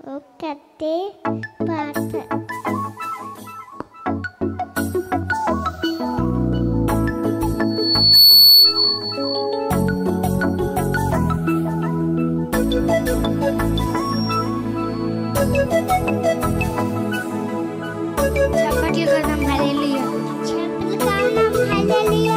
ఒకటే పాట చప్పట్లు కొడదాం హల్లెలూయా చెప్పులు కాలం హల్లెలూయా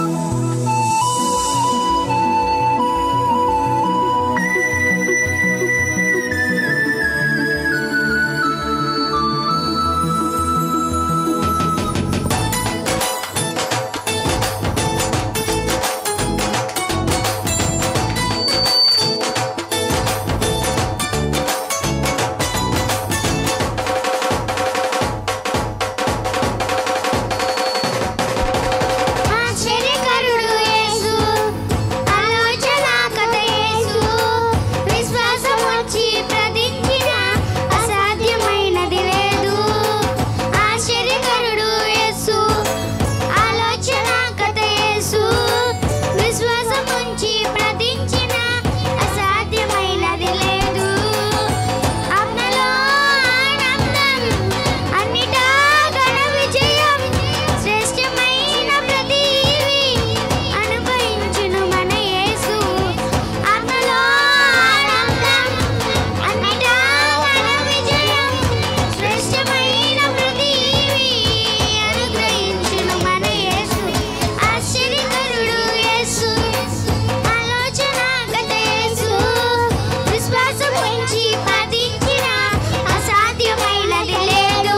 ఆశ్చర్యకరుడు యేసు ఆలోచనాకత యేసు విశ్వాసం వచ్చి ప్రదించిన అసాధ్యమైనది లేదు ఆశ్చర్యకరుడు యేసు ఆలోచనాకత యేసు విశ్వాసం ఉంచి ప్రదించిన అసాధ్యమైనది లేదు అమ్మలో ఆనందం అన్నిటా ఘన విజయం శ్రేష్టమైన ప్రతివి అనుభవించును మన యేసు అమ్మలో ఆనందం అన్నిటా ఘన విజయం శ్రేష్టమైన ప్రతివి అనుగ్రహించును మన యేసు ఆశ్చర్యకరుడు యేసు ఆలోచన గత యేసు విశ్వాసం ఉంచి పదించిన అసాధ్యమైనది లేదు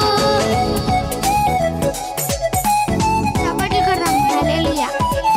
చప్పట్లు కొడదాం హల్లెలూయా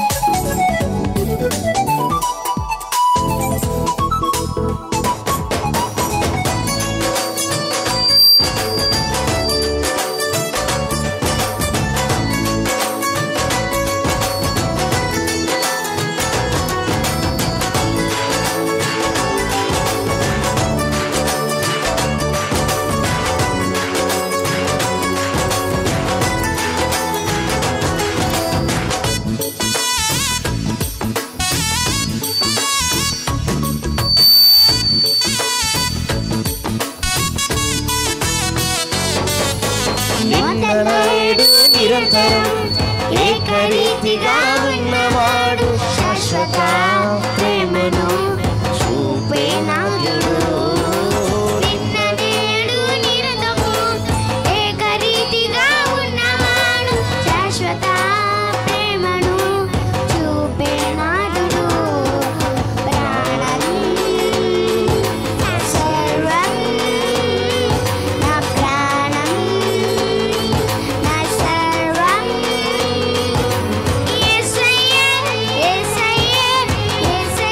నిన్ననాడు నిరంతరం ఏకరీతిగా ఉన్నవాడు శాశ్వత ప్రేమను చూపే నాదుడు నిన్న నేడు నిరతము ఏకరీతిగా ఉన్నవాడు శాశ్వత ప్రేమను చూపే నాదుడు ప్రాణం సర్వం నా ప్రాణం నా సర్వం యేసయ్యే యేసయ్యే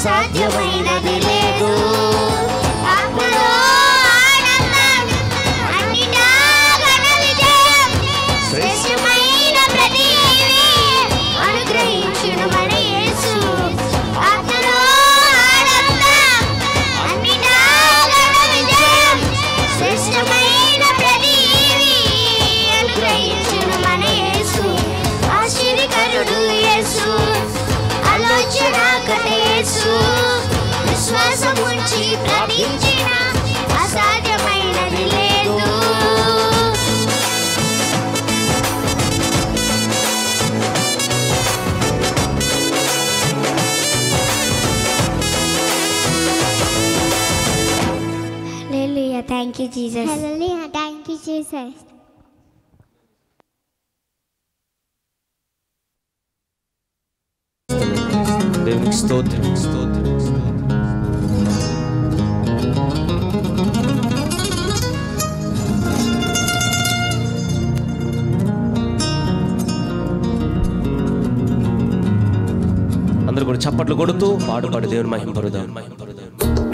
అసాధ్యమైనది లేదు ఆత్మలో ఆనందం అన్నిటా ఘన విజయం శ్రేష్టమైన ప్రతివి అనుగ్రహించును మన యేసు ఆత్మలో ఆనందం అన్నిటా ఘన విజయం శ్రేష్టమైన ప్రతివి అనుగ్రహించును మన యేసు ఆశ్చర్యకరుడు యేసు ఆలోచన యేసు విశ్వాసం ఉంచి ప్రార్థించిన అసాధ్యమైనది లేదు Hallelujah. Thank you, Jesus. Hallelujah. Thank you, Jesus. దేవునికి స్తోత్రం స్తోత్రం స్తోత్రం అందరూ కూడా చప్పట్లు కొడుతూ పాడు పాడు దేవుని మహింపరుదాం మహింపరుదాం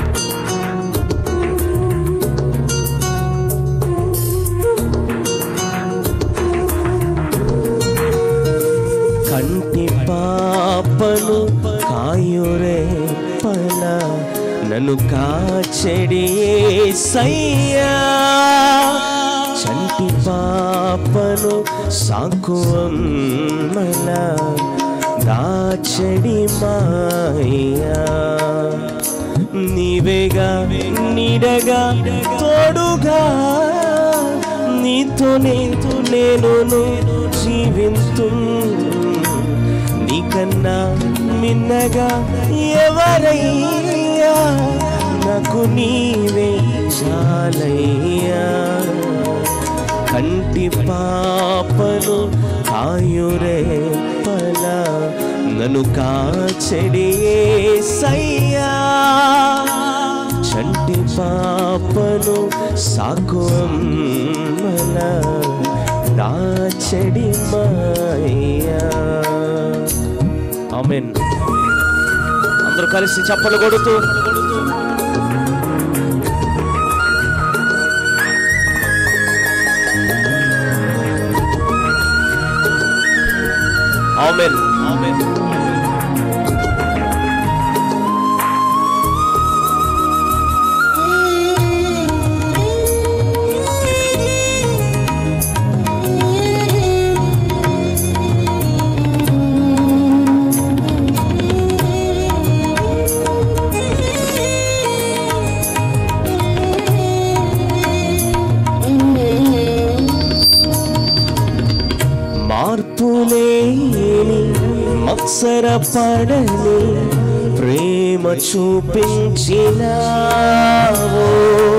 కంటి పాపను కాయురే పల నన్ను కాచెడి సయ్యా చంటి పాపను సాకువమ్మల దాచడి మాయా నీవేగా నీడగా తోడుగా నీతో నేను నేను జీవింతు నీకన్నా మిన్నగా ఎవరయ్యా నాకు నీవే చాలయ్యా కంటి పాపను కాయురే పల నన్ను కాచెడి సయ్యా చంటి పాపను సాకువమ్మల దాచెడి మాయా ఆమెన్ అందరూ కలిసి చప్పలు కొడుతూ ఆమెన్ ఆమెన్ మార్పులేని మత్సర పడని ప్రేమ చూపించినావో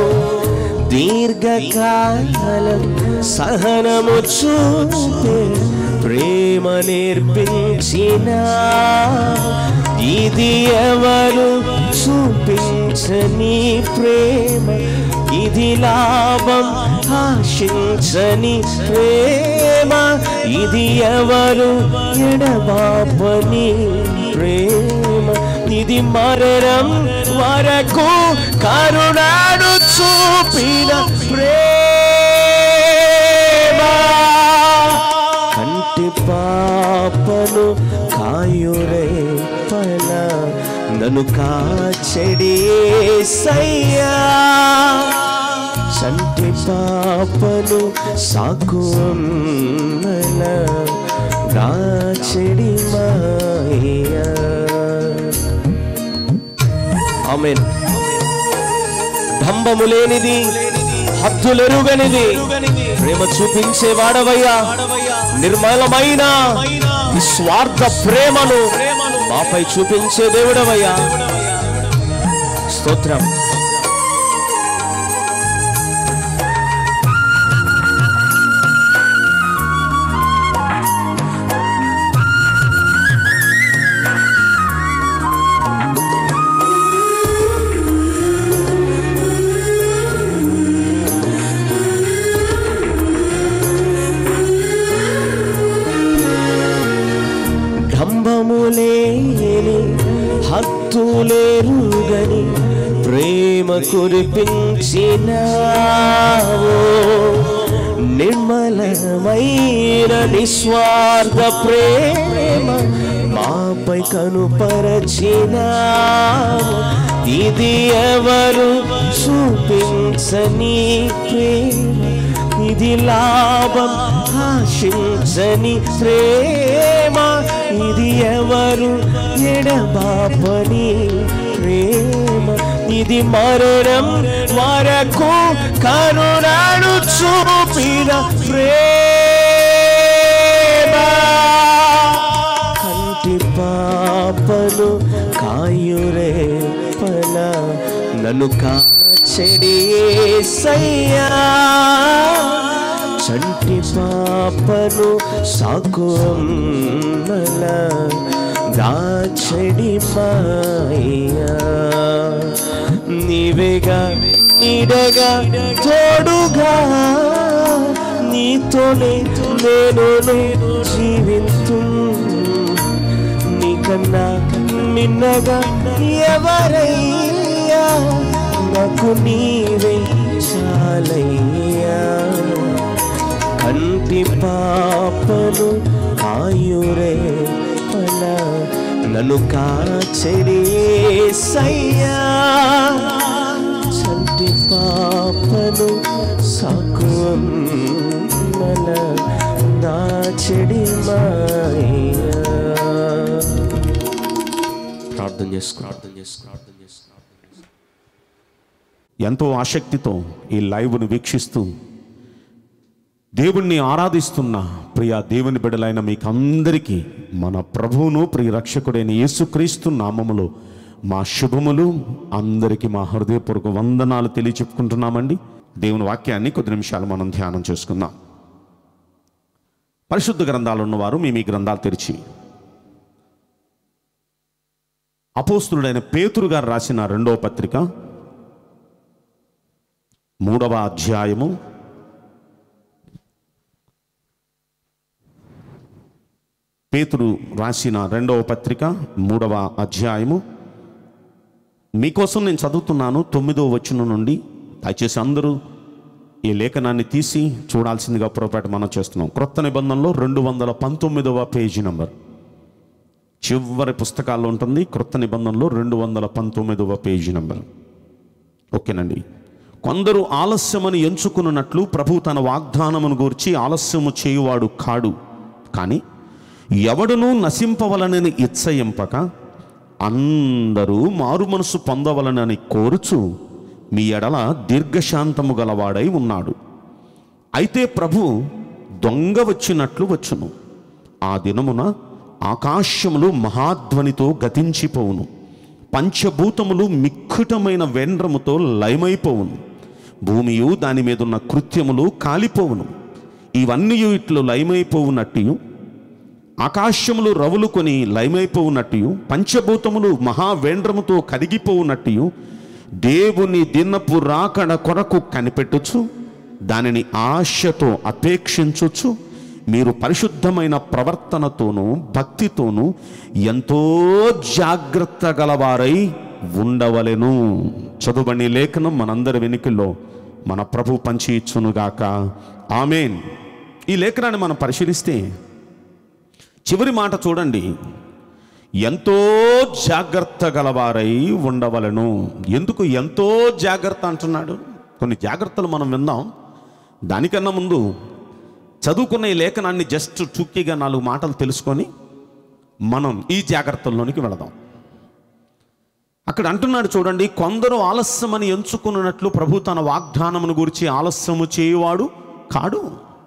దీర్ఘకాలం సహనము చూపే ప్రేమ నేర్పించిన ఇది ఎవరు చూపించని ప్రేమ ఇది లాభం ఆశించని ప్రేమ ఇది ఎవరు ఎడబాపని ప్రేమ ఇది మరణం వరకు కరుణాను చూపిన ప్రేమ కంటి పాపను కాయురే పల నన్ను కాచెడి సయ్యా చంటి పాపను సాకువమ్మల రాచెడి మాయా ఆమెన్ డంబము లేనిది హద్దులెరుగనిది ప్రేమ చూపించే వాడవయ్యా నిర్మలమైన నిస్వార్థ ప్రేమను మాపై చూపించే దేవుడవయ్యా స్తోత్రం డంబము లేని హద్దు శక్తులేరుగని ప్రేమ కురిపించినావు నిర్మలమైన నిస్వార్థ ప్రేమ మాపై కనుపరచినావు ఇది ఎవరు చూపించని ప్రేమ ఇది లాభం ఆశించని ప్రేమ ఇది ఎవరు ఎడబాపని ప్రేమ ఇది మరణం వరకు కరుణను చూపిన ప్రేమ కంటి పాపను కాయురే పల నన్ను కాచెడి సయ్యా చంటి పాపను సాకుమల దాచడి మాయ్యా నీవేగా నీడగా తోడుగా నీతోనే నేను జీవింతు నీకన్నా మిన్నగా ఎవరయ్యా నాకు నీవే చాలయ్యా కంటి పాపను ఆయురే పల నన్ను కాచెడి సయ్యా చంటి పాపను సాకుమల నా చెడి మాయా ప్రార్థన చేసుకో ప్రార్థన చేసుకో ప్రార్థన చేసుకో ఎంతో ఆసక్తితో ఈ లైవ్ను వీక్షిస్తూ దేవుణ్ణి ఆరాధిస్తున్న ప్రియ దేవుని బిడలైన మీకు అందరికీ మన ప్రభువును ప్రియ రక్షకుడైన యేసుక్రీస్తు నామములో మా శుభములు అందరికీ మా హృదయపూర్వక వందనాలు తెలియచెప్పుకుంటున్నామండి దేవుని వాక్యాన్ని కొద్ది నిమిషాలు మనం ధ్యానం చేసుకుందాం పరిశుద్ధ గ్రంథాలు ఉన్నవారు మీ మీ గ్రంథాలు తెరిచి అపోస్తుడైన పేతురు గారు రాసిన రెండవ పత్రిక మూడవ అధ్యాయము పేతురు రాసిన రెండవ పత్రిక మూడవ అధ్యాయము మీకోసం నేను చదువుతున్నాను తొమ్మిదవ వచనం నుండి దయచేసి అందరూ ఈ లేఖనాన్ని తీసి చూడాల్సిందిగా పొరపాటు మనం చేస్తున్నాం క్రొత్త నిబంధనలో రెండు వందల పంతొమ్మిదవ పేజీ నంబర్ చివరి పుస్తకాల్లో ఉంటుంది క్రొత్త నిబంధనలో రెండు వందల పంతొమ్మిదవ పేజీ నంబర్ ఓకేనండి కొందరు ఆలస్యమని ఎంచుకున్నట్లు ప్రభు తన వాగ్దానమును గూర్చి ఆలస్యము చేయువాడు కాడు కానీ ఎవడునూ నశింపవలనని ఇచ్చయింపక అందరూ మారు మనసు పొందవలనని కోరుచు మీ ఎడల దీర్ఘశాంతము గలవాడై ఉన్నాడు అయితే ప్రభు దొంగ వచ్చినట్లు వచ్చును ఆ దినమున ఆకాశములు మహాధ్వనితో గతించిపోవును పంచభూతములు మిక్కుటమైన వెండ్రముతో లయమైపోవును భూమియు దాని మీదున్న కృత్యములు కాలిపోవును ఇవన్నీ ఇట్లు లయమైపోవునట్టు ఆకాశములు రవులుకొని లయమైపోవునట్టు పంచభూతములు మహావేంద్రముతో కరిగిపోవునట్టు దేవుని దినపు రాకడ కొరకు కనిపెట్టుచు దానిని ఆశతో అపేక్షించుచు మీరు పరిశుద్ధమైన ప్రవర్తనతోనూ భక్తితోనూ ఎంతో జాగ్రత్త గలవారై ఉండవలెను చదువుబడి లేఖనం మనందరి వెనుకల్లో మన ప్రభు పంచి ఇచ్చునుగాక ఆమెన్ ఈ లేఖనాన్ని మనం పరిశీలిస్తే చివరి మాట చూడండి ఎంతో జాగ్రత్త గలవారై ఉండవలను ఎందుకు ఎంతో జాగ్రత్త అంటున్నాడు కొన్ని జాగ్రత్తలు మనం విందాం దానికన్నా ముందు చదువుకున్న ఈ లేఖనాన్ని జస్ట్ చుక్కీగా నాలుగు మాటలు తెలుసుకొని మనం ఈ జాగ్రత్తల్లోనికి వెళదాం అక్కడ అంటున్నాడు చూడండి కొందరు ఆలస్యమని ఎంచుకున్నట్లు ప్రభు తన వాగ్దానమును గురించి ఆలస్యము చేయువాడు కాడు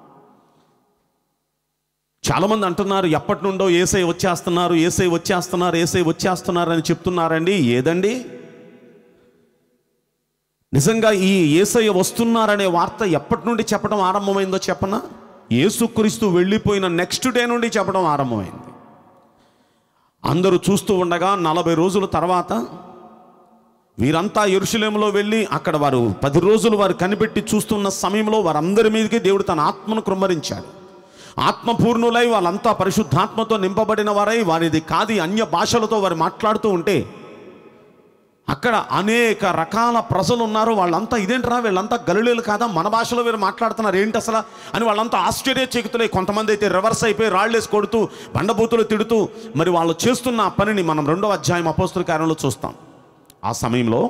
చాలామంది అంటున్నారు ఎప్పటి నుండో ఏసై వచ్చేస్తున్నారు ఏసై వచ్చేస్తున్నారు ఏసై వచ్చేస్తున్నారు అని చెప్తున్నారండి ఏదండి నిజంగా ఈ ఏసయ్య వస్తున్నారనే వార్త ఎప్పటి నుండి చెప్పడం ఆరంభమైందో చెప్పనా యేసుక్రీస్తు వెళ్ళిపోయిన నెక్స్ట్ డే నుండి చెప్పడం ఆరంభమైంది అందరూ చూస్తూ ఉండగా నలభై రోజుల తర్వాత వీరంతా ఎరుషులేములో వెళ్ళి అక్కడ వారు పది రోజులు వారు కనిపెట్టి చూస్తున్న సమయంలో వారందరి మీదకి దేవుడు తన ఆత్మను కృమ్మరించాడు ఆత్మపూర్ణులై వాళ్ళంతా పరిశుద్ధాత్మతో నింపబడిన వారై వారిది కాది అన్య భాషలతో వారు మాట్లాడుతూ ఉంటే అక్కడ అనేక రకాల ప్రజలు ఉన్నారు వాళ్ళంతా ఇదేంట్రా వీళ్ళంతా గలులేలు కాదా మన భాషలో వీరు మాట్లాడుతున్నారు ఏంటి అసలు అని వాళ్ళంతా ఆశ్చర్యచకితులై కొంతమంది అయితే రివర్స్ అయిపోయి రాళ్ళేసి కొడుతూ బండబూతులు తిడుతూ మరి వాళ్ళు చేస్తున్న ఆ పనిని మనం రెండో అధ్యాయం అపోస్తుల కార్యంలో చూస్తాం ఆ సమయంలో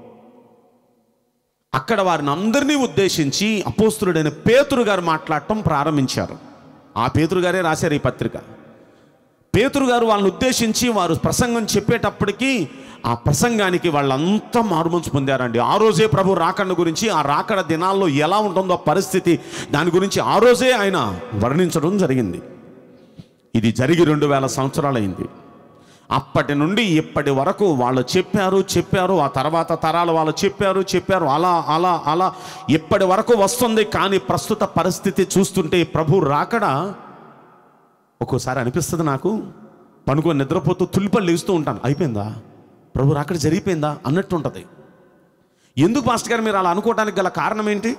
అక్కడ వారిని అందరినీ ఉద్దేశించి అపోస్తులుడైన పేతురు గారు మాట్లాడటం ప్రారంభించారు ఆ పేతురు గారే రాశారు ఈ పత్రిక పేతురు గారు వాళ్ళని ఉద్దేశించి వారు ప్రసంగం చెప్పేటప్పటికీ ఆ ప్రసంగానికి వాళ్ళంతా మారుమనసు పొందారండి ఆ రోజే ప్రభు రాకడ గురించి ఆ రాకడ దినాల్లో ఎలా ఉంటుందో పరిస్థితి దాని గురించి ఆ రోజే ఆయన వర్ణించడం జరిగింది ఇది జరిగి రెండు వేల సంవత్సరాలైంది అప్పటి నుండి ఇప్పటి వరకు వాళ్ళు చెప్పారు చెప్పారు ఆ తర్వాత తరాలు వాళ్ళు చెప్పారు చెప్పారు అలా అలా అలా ఇప్పటి వరకు వస్తుంది కానీ ప్రస్తుత పరిస్థితి చూస్తుంటే ప్రభు రాకడ ఒక్కోసారి అనిపిస్తుంది నాకు పనుకొని నిద్రపోతూ తుల్లిపల్లి లేస్తూ ఉంటాను అయిపోయిందా ప్రభు రాకడ జరిగిపోయిందా అన్నట్టు ఉంటుంది ఎందుకు మాస్టర్ గారు మీరు అలా అనుకోవడానికి గల కారణం ఏంటి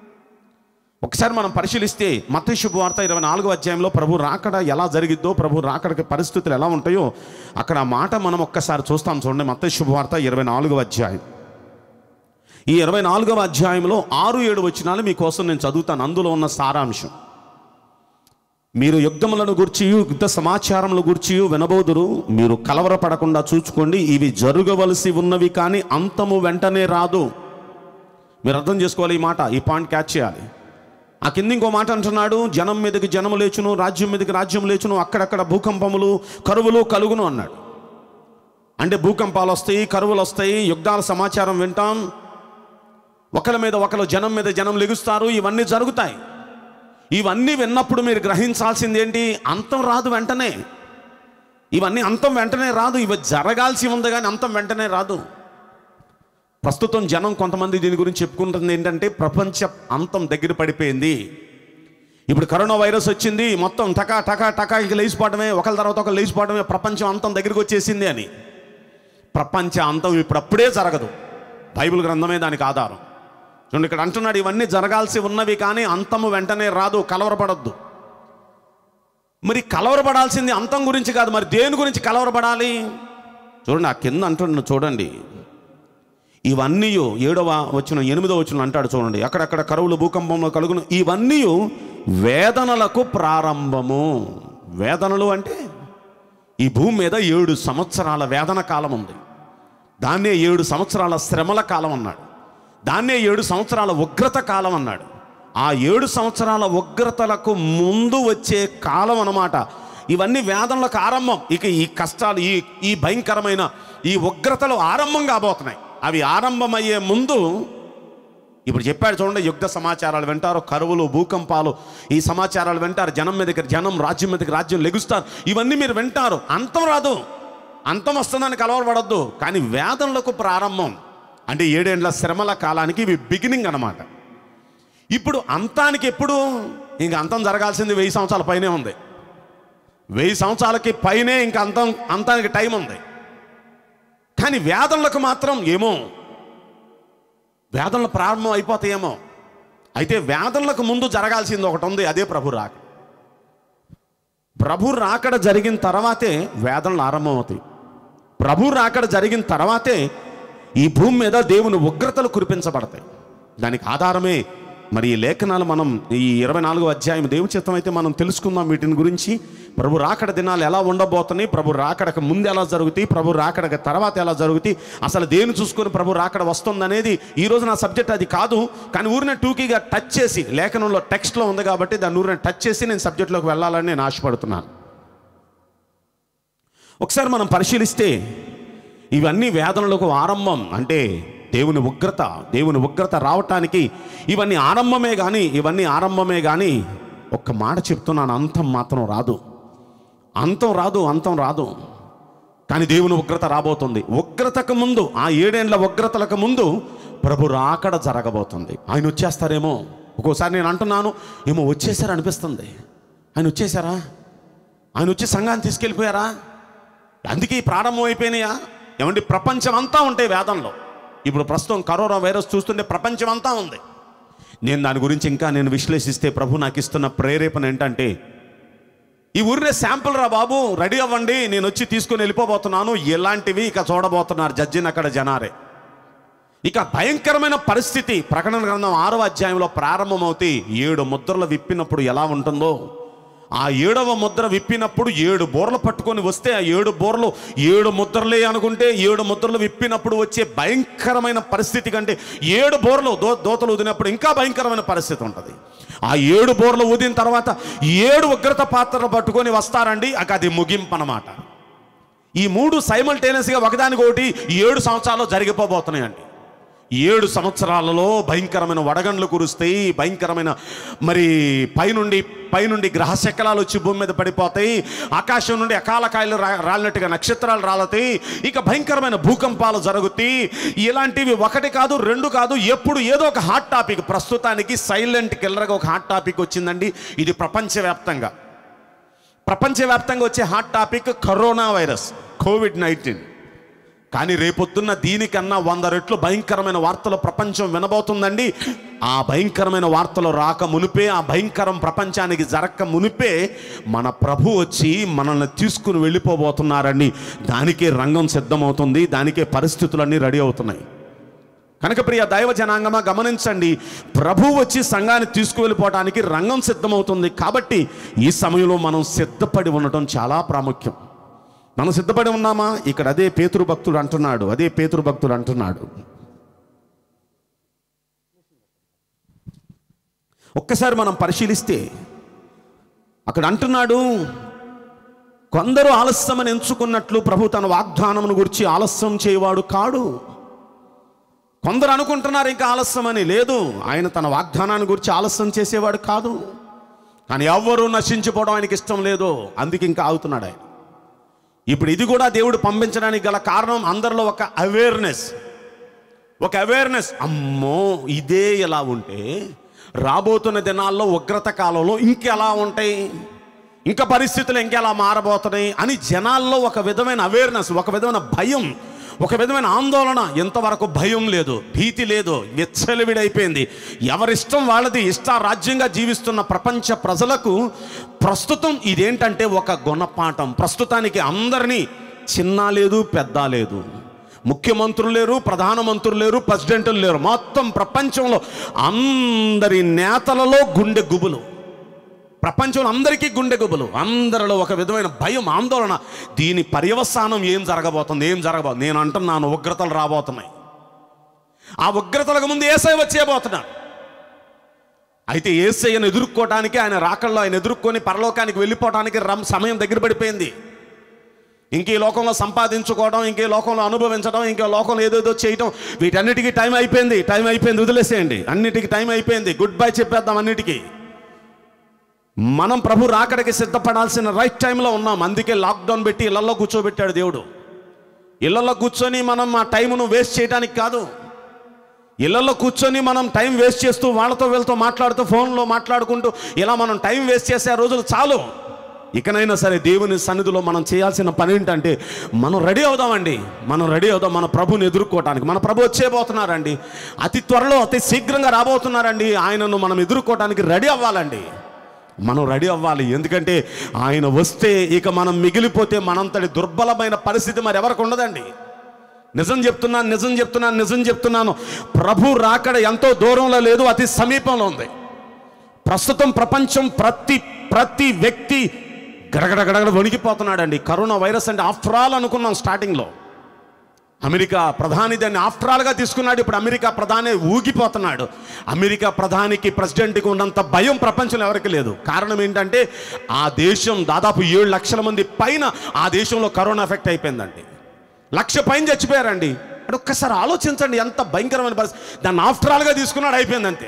ఒకసారి మనం పరిశీలిస్తే మత శుభవార్త ఇరవై నాలుగో అధ్యాయంలో ప్రభు రాకడ ఎలా జరిగిద్దో ప్రభు రాకడకి పరిస్థితులు ఎలా ఉంటాయో అక్కడ ఆ మాట మనం ఒక్కసారి చూస్తాం చూడండి మత శుభవార్త ఇరవై నాలుగవ అధ్యాయం ఈ ఇరవై నాలుగవ అధ్యాయంలో ఆరు ఏడు వచనాలు మీకోసం నేను చదువుతాను అందులో ఉన్న సారాంశం మీరు యుద్ధములను గుర్చి యుద్ధ సమాచారముల గుర్చి వినబోదురు మీరు కలవరపడకుండా చూచుకోండి ఇవి జరగవలసి ఉన్నవి కానీ అంతము వెంటనే రాదు మీరు అర్థం చేసుకోవాలి ఈ మాట ఈ పాయింట్ క్యాచ్ చేయాలి ఆ కింద ఇంకో మాట అంటున్నాడు జనం మీదకి జనము లేచును రాజ్యం మీదకి రాజ్యం లేచును అక్కడక్కడ భూకంపములు కరువులు కలుగును అన్నాడు అంటే భూకంపాలు వస్తాయి కరువులు వస్తాయి యుద్ధాల సమాచారం వింటాం ఒకరి మీద ఒకరు జనం మీద జనం లెగుస్తారు ఇవన్నీ జరుగుతాయి ఇవన్నీ విన్నప్పుడు మీరు గ్రహించాల్సింది ఏంటి అంతం రాదు వెంటనే ఇవన్నీ అంతం వెంటనే రాదు ఇవి జరగాల్సి ఉంది కానీ అంతం వెంటనే రాదు ప్రస్తుతం జనం కొంతమంది దీని గురించి చెప్పుకుంటుంది ఏంటంటే ప్రపంచ అంతం దగ్గర పడిపోయింది ఇప్పుడు కరోనా వైరస్ వచ్చింది మొత్తం టకా టకా టకా ఇక లేచిపోవడమే ఒకరి తర్వాత ఒకరు లేచిపోవడమే ప్రపంచం అంతం దగ్గరికి వచ్చేసింది అని ప్రపంచ అంతం ఇప్పుడు అప్పుడే జరగదు బైబిల్ గ్రంథమే దానికి ఆధారం చూడండి ఇక్కడ అంటున్నాడు ఇవన్నీ జరగాల్సి ఉన్నవి కానీ అంతము వెంటనే రాదు కలవరపడద్దు మరి కలవరపడాల్సింది అంతం గురించి కాదు మరి దేని గురించి కలవరపడాలి చూడండి ఆ కింద అంటున్నాడు చూడండి ఇవన్నీ ఏడవ వచ్చిన ఎనిమిదవ వచ్చిన అంటాడు చూడండి అక్కడక్కడ కరువులు భూకంపంలో కలుగును ఇవన్నీ వేదనలకు ప్రారంభము వేదనలు అంటే ఈ భూమి మీద ఏడు సంవత్సరాల వేదన కాలం ఉంది దాన్నే ఏడు సంవత్సరాల శ్రమల కాలం అన్నాడు దాన్నే ఏడు సంవత్సరాల ఉగ్రత కాలం అన్నాడు ఆ ఏడు సంవత్సరాల ఉగ్రతలకు ముందు వచ్చే కాలం అన్నమాట ఇవన్నీ వేదనలకు ఆరంభం ఇక ఈ కష్టాలు ఈ ఈ భయంకరమైన ఈ ఉగ్రతలు ఆరంభం కాబోతున్నాయి అవి ఆరంభమయ్యే ముందు ఇప్పుడు చెప్పాడు చూడండి యుద్ధ సమాచారాలు వింటారు కరువులు భూకంపాలు ఈ సమాచారాలు వింటారు జనం మీదకి జనం రాజ్యం మీదకి రాజ్యం లెగుస్తారు ఇవన్నీ మీరు వింటారు అంతం రాదు అంతం వస్తుందని కలవరపడద్దు కానీ వేదనలకు ప్రారంభం అంటే ఏడేండ్ల శ్రమల కాలానికి ఇవి బిగినింగ్ అన్నమాట ఇప్పుడు అంతానికి ఎప్పుడు ఇంక అంతం జరగాల్సింది వెయ్యి సంవత్సరాల పైనే ఉంది వెయ్యి సంవత్సరాలకి పైనే ఇంక అంతం అంతానికి టైం ఉంది కానీ వేదనలకు మాత్రం ఏమో వేదనలు ప్రారంభం అయిపోతాయేమో అయితే వేదనలకు ముందు జరగాల్సింది ఒకటి ఉంది అదే ప్రభు రాక ప్రభు రాకడ జరిగిన తర్వాతే వేదనలు ఆరంభమవుతాయి ప్రభు రాకడ జరిగిన తర్వాతే ఈ భూమి మీద దేవుని ఉగ్రతలు కురిపించబడతాయి దానికి ఆధారమే మరి ఈ లేఖనాలు మనం ఈ ఇరవై నాలుగో అధ్యాయం దేవు చిత్తం అయితే మనం తెలుసుకుందాం వీటిని గురించి ప్రభు రాకడ దినాలు ఎలా ఉండబోతున్నాయి ప్రభు రాకడకు ముందు ఎలా జరుగుతాయి ప్రభు రాకడకు తర్వాత ఎలా జరుగుతాయి అసలు దేని చూసుకొని ప్రభు రాకడ వస్తుందనేది ఈ రోజు నా సబ్జెక్ట్ అది కాదు కానీ ఊరినే టూకీగా టచ్ చేసి లేఖనంలో టెక్స్ట్లో ఉంది కాబట్టి దాన్ని ఊరినే టచ్ చేసి నేను సబ్జెక్ట్లోకి వెళ్ళాలని నేను ఆశపడుతున్నాను ఒకసారి మనం పరిశీలిస్తే ఇవన్నీ వేదనలకు ఆరంభం అంటే దేవుని ఉగ్రత దేవుని ఉగ్రత రావటానికి ఇవన్నీ ఆరంభమే కానీ ఇవన్నీ ఆరంభమే కానీ ఒక్క మాట చెప్తున్నాను అంతం మాత్రం రాదు అంతం రాదు అంతం రాదు కానీ దేవుని ఉగ్రత రాబోతుంది ఉగ్రతకు ముందు ఆ ఏడేండ్ల ఉగ్రతలకు ముందు ప్రభు రాకడ జరగబోతుంది ఆయన వచ్చేస్తారేమో ఒక్కోసారి నేను అంటున్నాను ఏమో వచ్చేసారు అనిపిస్తుంది ఆయన వచ్చేసారా ఆయన వచ్చి సంఘాన్ని తీసుకెళ్ళిపోయారా అందుకే ఈ ప్రారంభం అయిపోయినాయా ఏమంటే ప్రపంచం అంతా ఉంటాయి వేదంలో ఇప్పుడు ప్రస్తుతం కరోనా వైరస్ చూస్తుంటే ప్రపంచం అంతా ఉంది నేను దాని గురించి ఇంకా నేను విశ్లేషిస్తే ప్రభు నాకు ఇస్తున్న ప్రేరేపణ ఏంటంటే ఈ ఊరినే శాంపుల్ రా బాబు రెడీ అవ్వండి నేను వచ్చి తీసుకుని వెళ్ళిపోబోతున్నాను ఎలాంటివి ఇక చూడబోతున్నారు జడ్జిని అక్కడ జనారే ఇక భయంకరమైన పరిస్థితి ప్రకటన గ్రంథం ఆరో అధ్యాయంలో ప్రారంభమవుతే ఏడు ముద్రలు విప్పినప్పుడు ఎలా ఉంటుందో ఆ ఏడవ ముద్ర విప్పినప్పుడు ఏడు బోర్లు పట్టుకొని వస్తే ఆ ఏడు బోర్లు ఏడు ముద్రలే అనుకుంటే ఏడు ముద్రలు విప్పినప్పుడు వచ్చే భయంకరమైన పరిస్థితి కంటే ఏడు బోర్లు దో దోతలు ఊదినప్పుడు ఇంకా భయంకరమైన పరిస్థితి ఉంటుంది ఆ ఏడు బోర్లు ఊదిన తర్వాత ఏడు ఉగ్రత పాత్రలు పట్టుకొని వస్తారండి అక అది ముగింపు అన్నమాట ఈ మూడు సైమల్టేనియస్గా ఒకదానికొకటి ఏడు సంవత్సరాలు జరిగిపోబోతున్నాయండి ఏడు సంవత్సరాలలో భయంకరమైన వడగండ్లు కురుస్తాయి భయంకరమైన మరి పైనుండి పైనుండి గ్రహశకలాలు వచ్చి భూమి మీద పడిపోతాయి ఆకాశం నుండి అకాల కాయలు రా రాలినట్టుగా నక్షత్రాలు రాలతాయి ఇక భయంకరమైన భూకంపాలు జరుగుతాయి ఇలాంటివి ఒకటి కాదు రెండు కాదు ఎప్పుడు ఏదో ఒక హాట్ టాపిక్ ప్రస్తుతానికి సైలెంట్ కిల్లర్గా ఒక హాట్ టాపిక్ వచ్చిందండి ఇది ప్రపంచవ్యాప్తంగా ప్రపంచవ్యాప్తంగా వచ్చే hot topic corona virus covid nineteen కానీ రేపొద్దున్న దీనికన్నా వంద రెట్లు భయంకరమైన వార్తలు ప్రపంచం వినబోతుందండి ఆ భయంకరమైన వార్తలు రాక మునిపే ఆ భయంకరం ప్రపంచానికి జరక్క మునిపే మన ప్రభు వచ్చి మనల్ని తీసుకుని వెళ్ళిపోబోతున్నారని దానికే రంగం సిద్ధమవుతుంది దానికే పరిస్థితులన్నీ రెడీ అవుతున్నాయి కనుక ప్రియ దైవ జనాంగమా గమనించండి ప్రభు వచ్చి సంఘాన్ని తీసుకువెళ్ళిపోవడానికి రంగం సిద్ధమవుతుంది కాబట్టి ఈ సమయంలో మనం సిద్ధపడి ఉండటం చాలా ప్రాముఖ్యం మనం సిద్ధపడి ఉన్నామా ఇక్కడ అదే పేతురు భక్తుడు అంటున్నాడు అదే పేతురు భక్తుడు అంటున్నాడు ఒక్కసారి మనం పరిశీలిస్తే అక్కడ అంటున్నాడు కొందరు ఆలస్యమని ఎంచుకున్నట్లు ప్రభు తన వాగ్దానమును గురించి ఆలస్యం చేయవాడు కాడు కొందరు అనుకుంటున్నారు ఇంకా ఆలస్యమని లేదు ఆయన తన వాగ్దానాన్ని గురించి ఆలస్యం చేసేవాడు కాదు కానీ ఎవ్వరూ నశించిపోవడం ఆయనకి ఇష్టం లేదు అందుకే ఇంకా ఆగుతున్నాడు ఆయన ఇప్పుడు ఇది కూడా దేవుడు పంపించడానికి గల కారణం అందరిలో ఒక అవేర్నెస్ ఒక అవేర్నెస్ అమ్మో ఇదే ఎలా ఉంటే రాబోతున్న దినాల్లో ఉగ్రత కాలంలో ఇంకెలా ఉంటాయి ఇంకా పరిస్థితులు ఇంకెలా మారబోతున్నాయి అని జనాల్లో ఒక విధమైన అవేర్నెస్ ఒక విధమైన భయం ఒక విధమైన ఆందోళన ఎంతవరకు భయం లేదు భీతి లేదు విచ్చలవిడైపోయింది ఎవరిష్టం వాళ్ళది ఇష్టారాజ్యంగా జీవిస్తున్న ప్రపంచ ప్రజలకు ప్రస్తుతం ఇదేంటంటే ఒక గుణపాఠం ప్రస్తుతానికి అందరినీ చిన్న లేదు పెద్ద లేదు ముఖ్యమంత్రులు లేరు ప్రధానమంత్రులు లేరు ప్రెసిడెంట్లు లేరు మొత్తం ప్రపంచంలో అందరి నేతలలో గుండె గుబులు ప్రపంచంలో అందరికీ గుండె గుబులు అందరిలో ఒక విధమైన భయం ఆందోళన దీని పర్యవసానం ఏం జరగబోతుంది ఏం జరగబోతుంది నేను అంటున్నాను ఉగ్రతలు రాబోతున్నాయి ఆ ఉగ్రతలకు ముందు ఏసై వచ్చేయబోతున్నాడు అయితే ఏసయ్యను ఎదుర్కోవటానికి ఆయన రాకల్లో ఆయన ఎదుర్కొని పరలోకానికి వెళ్ళిపోవటానికి రమ్ సమయం దగ్గర పడిపోయింది ఇంకే లోకంలో సంపాదించుకోవడం ఇంకే లోకంలో అనుభవించడం ఇంకే లోకంలో ఏదేదో చేయటం వీటన్నిటికీ టైం అయిపోయింది టైం అయిపోయింది వదిలేసేయండి అన్నిటికీ టైం అయిపోయింది గుడ్ బై చెప్పేద్దాం అన్నిటికీ మనం ప్రభు రాకడికి సిద్ధపడాల్సిన రైట్ టైంలో ఉన్నాం అందుకే లాక్డౌన్ పెట్టి ఇళ్లలో కూర్చోబెట్టాడు దేవుడు ఇళ్లలో కూర్చొని మనం ఆ టైంను వేస్ట్ చేయడానికి కాదు ఇళ్లలో కూర్చొని మనం టైం వేస్ట్ చేస్తూ వాళ్ళతో వీళ్ళతో మాట్లాడుతూ ఫోన్లో మాట్లాడుకుంటూ ఇలా మనం టైం వేస్ట్ చేసే ఆ రోజులు చాలు ఇకనైనా సరే దేవుని సన్నిధిలో మనం చేయాల్సిన పని ఏంటంటే మనం రెడీ అవుదామండి మనం రెడీ అవుదాం మన ప్రభుని ఎదుర్కోవటానికి మన ప్రభు వచ్చేబోతున్నారండి అతి త్వరలో అతి శీఘ్రంగా రాబోతున్నారండి ఆయనను మనం ఎదుర్కోవటానికి రెడీ అవ్వాలండి మనం రెడీ అవ్వాలి ఎందుకంటే ఆయన వస్తే ఇక మనం మిగిలిపోతే మనంతటి దుర్బలమైన పరిస్థితి మరి ఎవరికి ఉండదండి నిజం చెప్తున్నాను నిజం చెప్తున్నాను నిజం చెప్తున్నాను ప్రభు రాకడ ఎంతో దూరంలో లేదు అతి సమీపంలో ఉంది ప్రస్తుతం ప్రపంచం ప్రతి ప్రతి వ్యక్తి గడగడ గడగడ వణికిపోతున్నాడండి కరోనా వైరస్ అంటే ఆఫ్టర్ ఆల్ అనుకున్నాం స్టార్టింగ్లో అమెరికా ప్రధాని దాన్ని ఆఫ్టర్ ఆల్గా తీసుకున్నాడు ఇప్పుడు అమెరికా ప్రధాని ఊగిపోతున్నాడు అమెరికా ప్రధానికి ప్రెసిడెంట్కి ఉన్నంత భయం ప్రపంచంలో ఎవరికి లేదు కారణం ఏంటంటే ఆ దేశం దాదాపు ఏడు లక్షల మంది పైన ఆ దేశంలో కరోనా ఎఫెక్ట్ అయిపోయిందండి లక్ష పైన చచ్చిపోయారండి అంటే ఒక్కసారి ఆలోచించండి ఎంత భయంకరమైన పరిస్థితి దాన్ని ఆఫ్టర్ ఆల్గా తీసుకున్నాడు అయిపోయింది అంతే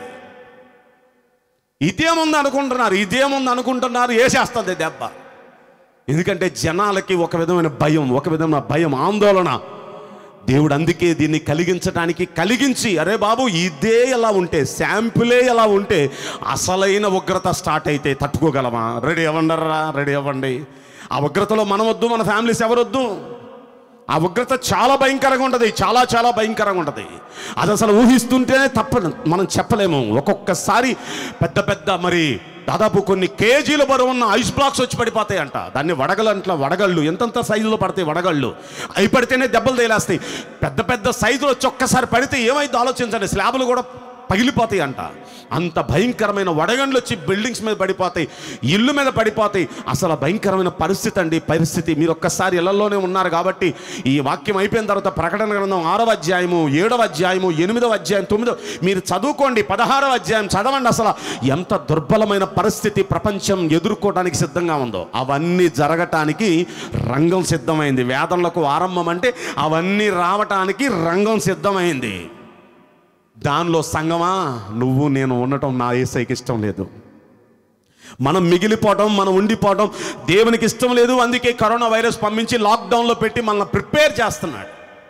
ఇదేముంది అనుకుంటున్నారు ఇదేముంది అనుకుంటున్నారు వేసేస్తుంది దెబ్బ ఎందుకంటే జనాలకి ఒక విధమైన భయం ఒక విధమైన భయం ఆందోళన దేవుడు అందుకే దీన్ని కలిగించడానికి కలిగించి అరే బాబు ఇదే ఎలా ఉంటే శాంపులే ఎలా ఉంటే అసలైన ఉగ్రత స్టార్ట్ అయితే తట్టుకోగలమా రెడీ అవ్వండరా రెడీ అవ్వండి ఆ ఉగ్రతలో మనం వద్దు మన ఫ్యామిలీస్ ఎవరొద్దు ఆ ఉగ్రత చాలా భయంకరంగా ఉంటుంది చాలా చాలా భయంకరంగా ఉంటుంది అది అసలు ఊహిస్తుంటేనే తప్ప మనం చెప్పలేము ఒక్కొక్కసారి పెద్ద పెద్ద మరి దాదాపు కొన్ని కేజీల బరువు ఉన్న ఐస్ బ్లాక్స్ వచ్చి పడిపోతాయి అంట దాన్ని వడగలు అంట్లా వడగళ్ళు ఎంతంత సైజులో పడతాయి వడగళ్ళు అవి పడితేనే దెబ్బలు తేలేస్తాయి పెద్ద పెద్ద సైజులో వచ్చి ఒక్కసారి పడితే ఏమైందో ఆలోచించండి స్లాబులు కూడా పగిలిపోతాయి అంట అంత భయంకరమైన వడగండ్లు వచ్చి బిల్డింగ్స్ మీద పడిపోతాయి ఇల్లు మీద పడిపోతాయి అసలు ఆ భయంకరమైన పరిస్థితి అండి పరిస్థితి మీరు ఒక్కసారి ఇళ్లలోనే ఉన్నారు కాబట్టి ఈ వాక్యం అయిపోయిన తర్వాత ప్రకటన గ్రంథం ఆరవ అధ్యాయము ఏడవ అధ్యాయము ఎనిమిదవ అధ్యాయం తొమ్మిదవ మీరు చదువుకోండి పదహారవ అధ్యాయం చదవండి అసలు ఎంత దుర్బలమైన పరిస్థితి ప్రపంచం ఎదుర్కోవడానికి సిద్ధంగా ఉందో అవన్నీ జరగటానికి రంగం సిద్ధమైంది వేదనలకు ఆరంభం అంటే అవన్నీ రావటానికి రంగం సిద్ధమైంది దానిలో సంగమా నువ్వు నేను ఉండటం నా ఏసైకి ఇష్టం లేదు మనం మిగిలిపోవటం మనం ఉండిపోవటం దేవునికి ఇష్టం లేదు అందుకే కరోనా వైరస్ పంపించి లాక్డౌన్లో పెట్టి మనల్ని ప్రిపేర్ చేస్తున్నాడు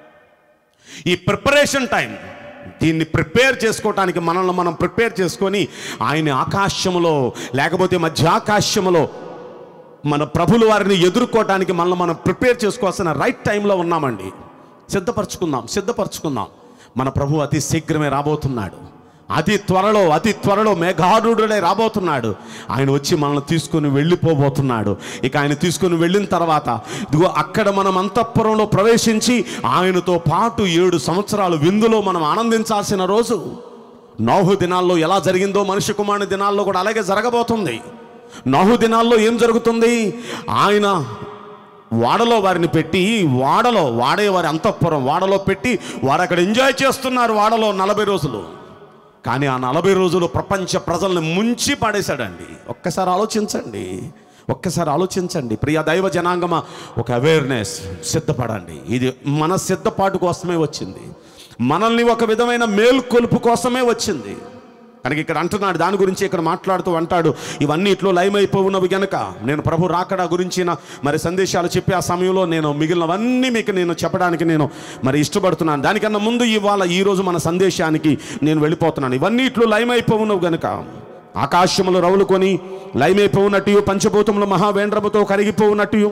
ఈ ప్రిపరేషన్ టైం దీన్ని ప్రిపేర్ చేసుకోవటానికి మనల్ని మనం ప్రిపేర్ చేసుకొని ఆయన ఆకాశములో లేకపోతే మధ్యాకాశములో మన ప్రభుల వారిని ఎదుర్కోవటానికి మనల్ని మనం ప్రిపేర్ చేసుకోవాల్సిన రైట్ టైంలో ఉన్నామండి సిద్ధపరచుకుందాం సిద్ధపరచుకుందాం మన ప్రభు అతి శీఘ్రమే రాబోతున్నాడు అతి త్వరలో అతి త్వరలో మేఘారుడుడే రాబోతున్నాడు ఆయన వచ్చి మనల్ని తీసుకొని వెళ్ళిపోబోతున్నాడు ఇక ఆయన తీసుకొని వెళ్ళిన తర్వాత ఇదిగో అక్కడ మనం అంతఃపురంలో ప్రవేశించి ఆయనతో పాటు ఏడు సంవత్సరాలు విందులో మనం ఆనందించాల్సిన రోజు నోహు దినాల్లో ఎలా జరిగిందో మనిషి కుమారుని దినాల్లో కూడా అలాగే జరగబోతుంది నోహు దినాల్లో ఏం జరుగుతుంది ఆయన వాడలో వారిని పెట్టి వాడలో వాడే వారి అంతఃపురం వాడలో పెట్టి వారు అక్కడ ఎంజాయ్ చేస్తున్నారు వాడలో నలభై రోజులు కానీ ఆ నలభై రోజులు ప్రపంచ ప్రజల్ని ముంచి పడేశాడండి ఒక్కసారి ఆలోచించండి ఒక్కసారి ఆలోచించండి ప్రియ దైవ జనాంగమ ఒక అవేర్నెస్ సిద్ధపడండి ఇది మన సిద్ధపాటు కోసమే వచ్చింది మనల్ని ఒక విధమైన మేల్కొలుపు కోసమే వచ్చింది కనుక ఇక్కడ అంటున్నాడు దాని గురించి ఇక్కడ మాట్లాడుతూ అంటాడు ఇవన్నీ ఇట్లో లయమైపోవున్నవి గనక నేను ప్రభు రాకడా గురించిన మరి సందేశాలు చెప్పి ఆ సమయంలో నేను మిగిలినవన్నీ మీకు నేను చెప్పడానికి నేను మరి ఇష్టపడుతున్నాను దానికన్నా ముందు ఇవాళ ఈరోజు మన సందేశానికి నేను వెళ్ళిపోతున్నాను ఇవన్నీ ఇట్లు లయమైపోవున్నవి గనక ఆకాశములు రవులుకొని లయమైపోవునట్టు పంచభూతములు మహావేంద్రముతో కరిగిపోవునట్టు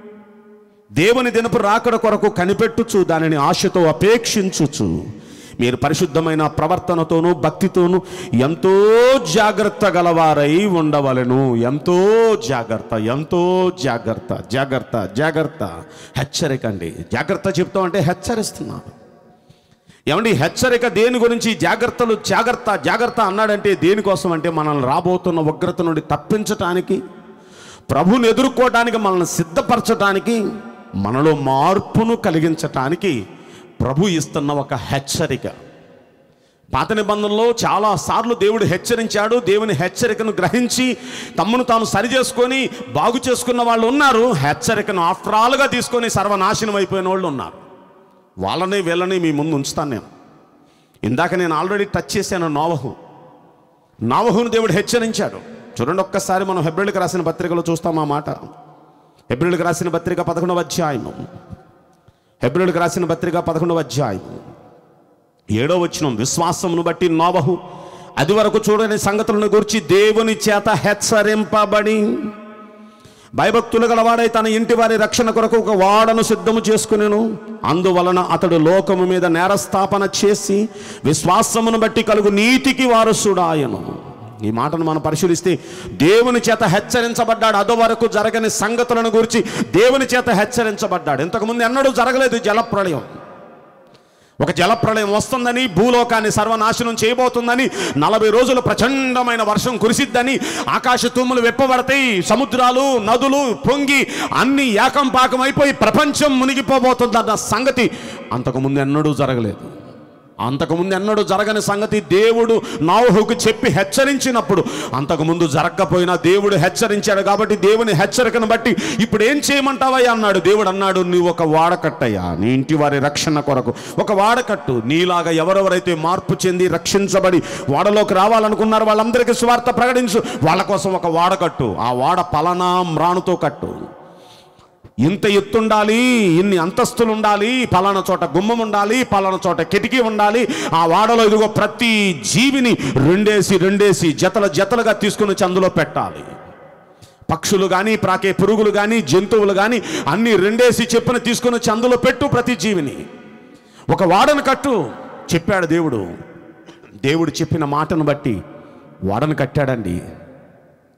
దేవుని దినపు రాకడ కొరకు కనిపెట్టుచు దానిని ఆశతో అపేక్షించుచు మీరు పరిశుద్ధమైన ప్రవర్తనతోనూ భక్తితోనూ ఎంతో జాగ్రత్త గలవారై ఉండవలెను ఎంతో జాగ్రత్త ఎంతో జాగ్రత్త జాగ్రత్త జాగ్రత్త హెచ్చరిక అండి జాగ్రత్త చెప్తాం అంటే హెచ్చరిస్తున్నాను ఏమండి హెచ్చరిక దేని గురించి జాగ్రత్తలు జాగ్రత్త జాగ్రత్త అన్నాడంటే దేనికోసం అంటే మనల్ని రాబోతున్న ఉగ్రత నుండి తప్పించటానికి ప్రభుని ఎదుర్కోవటానికి మనల్ని సిద్ధపరచటానికి మనలో మార్పును కలిగించటానికి ప్రభు ఇస్తున్న ఒక హెచ్చరిక పాత నిబంధనలో చాలా సార్లు దేవుడు హెచ్చరించాడు దేవుని హెచ్చరికను గ్రహించి తమ్మును తాను సరి చేసుకొని బాగు చేసుకున్న వాళ్ళు ఉన్నారు హెచ్చరికను ఆఫ్టర్ ఆల్గా తీసుకొని సర్వనాశనం అయిపోయిన వాళ్ళు ఉన్నారు వాళ్ళని వీళ్ళని మీ ముందు ఉంచుతాను నేను ఇందాక నేను ఆల్రెడీ టచ్ చేశాను నోవహు నోవహును దేవుడు హెచ్చరించాడు చూడండి ఒక్కసారి మనం హెబ్రిల్కి రాసిన పత్రికలో చూస్తాం ఆ మాట హెబ్రిల్కి రాసిన పత్రిక పదకొండవ అధ్యాయము హెబ్రిల్కి రాసిన పత్రిక పదకొండవ అధ్యాయం ఏడో వచనం విశ్వాసమును బట్టి నోవహు అది వరకు చూడని సంగతులను గురించి దేవుని చేత హెచ్చరింపబడి భయభక్తులు గలవాడై తన ఇంటి వారి రక్షణ కొరకు ఒక వాడను సిద్ధము చేసుకునేను అందువలన అతడు లోకము మీద నేరస్థాపన చేసి విశ్వాసమును బట్టి కలుగు నీతికి వారసుడాయను ఈ మాటను మనం పరిశీలిస్తే దేవుని చేత హెచ్చరించబడ్డాడు అదో వరకు జరగని సంగతులను గురించి దేవుని చేత హెచ్చరించబడ్డాడు ఇంతకుముందు ఎన్నడూ జరగలేదు జలప్రళయం ఒక జలప్రళయం వస్తుందని భూలోకాన్ని సర్వనాశనం చేయబోతుందని నలభై రోజులు ప్రచండమైన వర్షం కురిసిద్దని ఆకాశ తుమ్ములు వెప్పబడతాయి సముద్రాలు నదులు పొంగి అన్ని ఏకం పాకం అయిపోయి ప్రపంచం మునిగిపోబోతుందన్న సంగతి అంతకుముందు ఎన్నడూ జరగలేదు అంతకుముందు ఎన్నడూ జరగని సంగతి దేవుడు నావుహుకు చెప్పి హెచ్చరించినప్పుడు అంతకుముందు జరగకపోయినా దేవుడు హెచ్చరించాడు కాబట్టి దేవుని హెచ్చరికను బట్టి ఇప్పుడు ఏం చేయమంటావయ్యా అన్నాడు దేవుడు అన్నాడు నువ్వు ఒక వాడకట్టయ్యా నీ ఇంటి వారి రక్షణ కొరకు ఒక వాడకట్టు నీలాగా ఎవరెవరైతే మార్పు చెంది రక్షించబడి వాడలోకి రావాలనుకున్నారో వాళ్ళందరికీ స్వార్థ ప్రకటించు వాళ్ళ కోసం ఒక వాడకట్టు ఆ వాడ పలానా మ్రాణుతో కట్టు ఇంత ఎత్తుండాలి ఇన్ని అంతస్తులు ఉండాలి పలానా చోట గుమ్మం ఉండాలి పలానా చోట కిటికీ ఉండాలి ఆ వాడలో ఇదిగో ప్రతి జీవిని రెండేసి రెండేసి జతల జతలుగా తీసుకుని వచ్చి అందులో పెట్టాలి పక్షులు కానీ ప్రాకే పురుగులు కానీ జంతువులు కానీ అన్ని రెండేసి చెప్పున తీసుకుని వచ్చి అందులో పెట్టు ప్రతి జీవిని ఒక వాడను కట్టు చెప్పాడు దేవుడు దేవుడు చెప్పిన మాటను బట్టి వాడను కట్టాడండి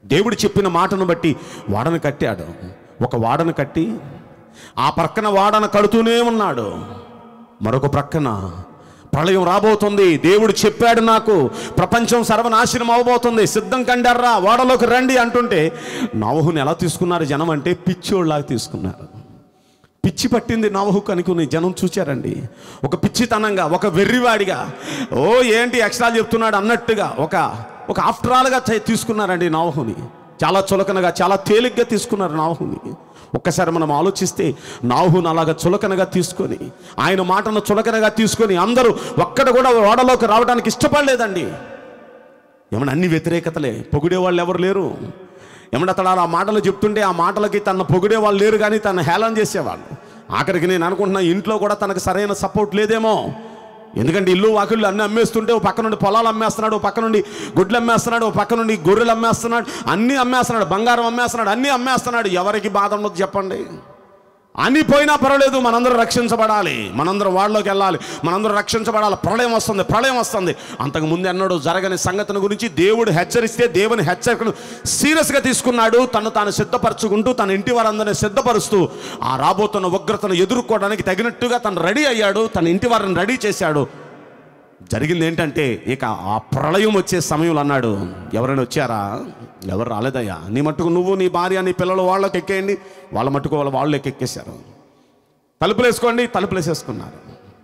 దేవుడు చెప్పిన మాటను బట్టి వాడను కట్టాడు ఒక వాడను కట్టి ఆ ప్రక్కన వాడను కడుతూనే ఉన్నాడు మరొక ప్రక్కన ప్రళయం రాబోతుంది దేవుడు చెప్పాడు నాకు ప్రపంచం సర్వనాశనం అవబోతుంది సిద్ధం కండారా వాడలోకి రండి అంటుంటే నవహుని ఎలా తీసుకున్నారు జనం అంటే పిచ్చోళ్ళలాగా తీసుకున్నారు పిచ్చి పట్టింది నవహుకు అనుకుని జనం చూచారండి ఒక పిచ్చితనంగా ఒక వెర్రివాడిగా ఓ ఏంటి ఎక్స్ట్రా చెప్తున్నాడు అన్నట్టుగా ఒక ఒక ఆఫ్టర్ ఆల్గా చే- తీసుకున్నారండి నవహుని చాలా చులకనగా చాలా తేలిగ్గా తీసుకున్నారు నాహుని ఒక్కసారి మనం ఆలోచిస్తే నాహుని అలాగా చులకనగా తీసుకొని ఆయన మాటను చులకనగా తీసుకొని అందరూ ఒక్కడ కూడా ఓడలోకి రావడానికి ఇష్టపడలేదండి ఏమన్నా అన్ని వ్యతిరేకతలే పొగిడే వాళ్ళు ఎవరు లేరు ఏమన్నా అతడు అలా మాటలు చెప్తుంటే ఆ మాటలకి తన పొగిడే వాళ్ళు లేరు కానీ తను హేళన చేసేవాళ్ళు ఆఖరికి నేను అనుకుంటున్నా ఇంట్లో కూడా తనకు సరైన సపోర్ట్ లేదేమో ఎందుకంటే ఇల్లు వాకిళ్ళు అన్ని అమ్మేస్తుంటే ఓ పక్క నుండి పొలాలు అమ్మేస్తున్నాడు ఓ పక్క నుండి గుడ్లు అమ్మేస్తున్నాడు ఓ పక్క నుండి గొర్రెలు అమ్మేస్తున్నాడు అన్నీ అమ్మేస్తున్నాడు బంగారం అమ్మేస్తున్నాడు అన్నీ అమ్మేస్తున్నాడు ఎవరికి బాధ ఉండదు చెప్పండి అని పోయినా పర్వాలేదు మనందరం రక్షించబడాలి మనందరం వాళ్ళలోకి వెళ్ళాలి మనందరం రక్షించబడాలి ప్రళయం వస్తుంది ప్రళయం వస్తుంది అంతకు ముందు ఎన్నడూ జరగని సంగతిని గురించి దేవుడు హెచ్చరిస్తే దేవుని హెచ్చరికను సీరియస్గా తీసుకున్నాడు తను తాను సిద్ధపరచుకుంటూ తన ఇంటి వారందరిని సిద్ధపరుస్తూ ఆ రాబోతున్న ఉగ్రతను ఎదుర్కోవడానికి తగినట్టుగా తను రెడీ అయ్యాడు తన ఇంటి వారిని రెడీ చేశాడు జరిగింది ఏంటంటే ఇక ఆ ప్రళయం వచ్చే సమయంలో అన్నాడు ఎవరైనా వచ్చారా ఎవరు రాలేదయ్యా నీ మట్టుకు నువ్వు నీ భార్య నీ పిల్లలు వాళ్ళకి ఎక్కేయండి వాళ్ళ మట్టుకు వాళ్ళ వాళ్ళు ఎక్కేశారు తలుపులు వేసుకోండి తలుపులు వేసేసుకున్నారు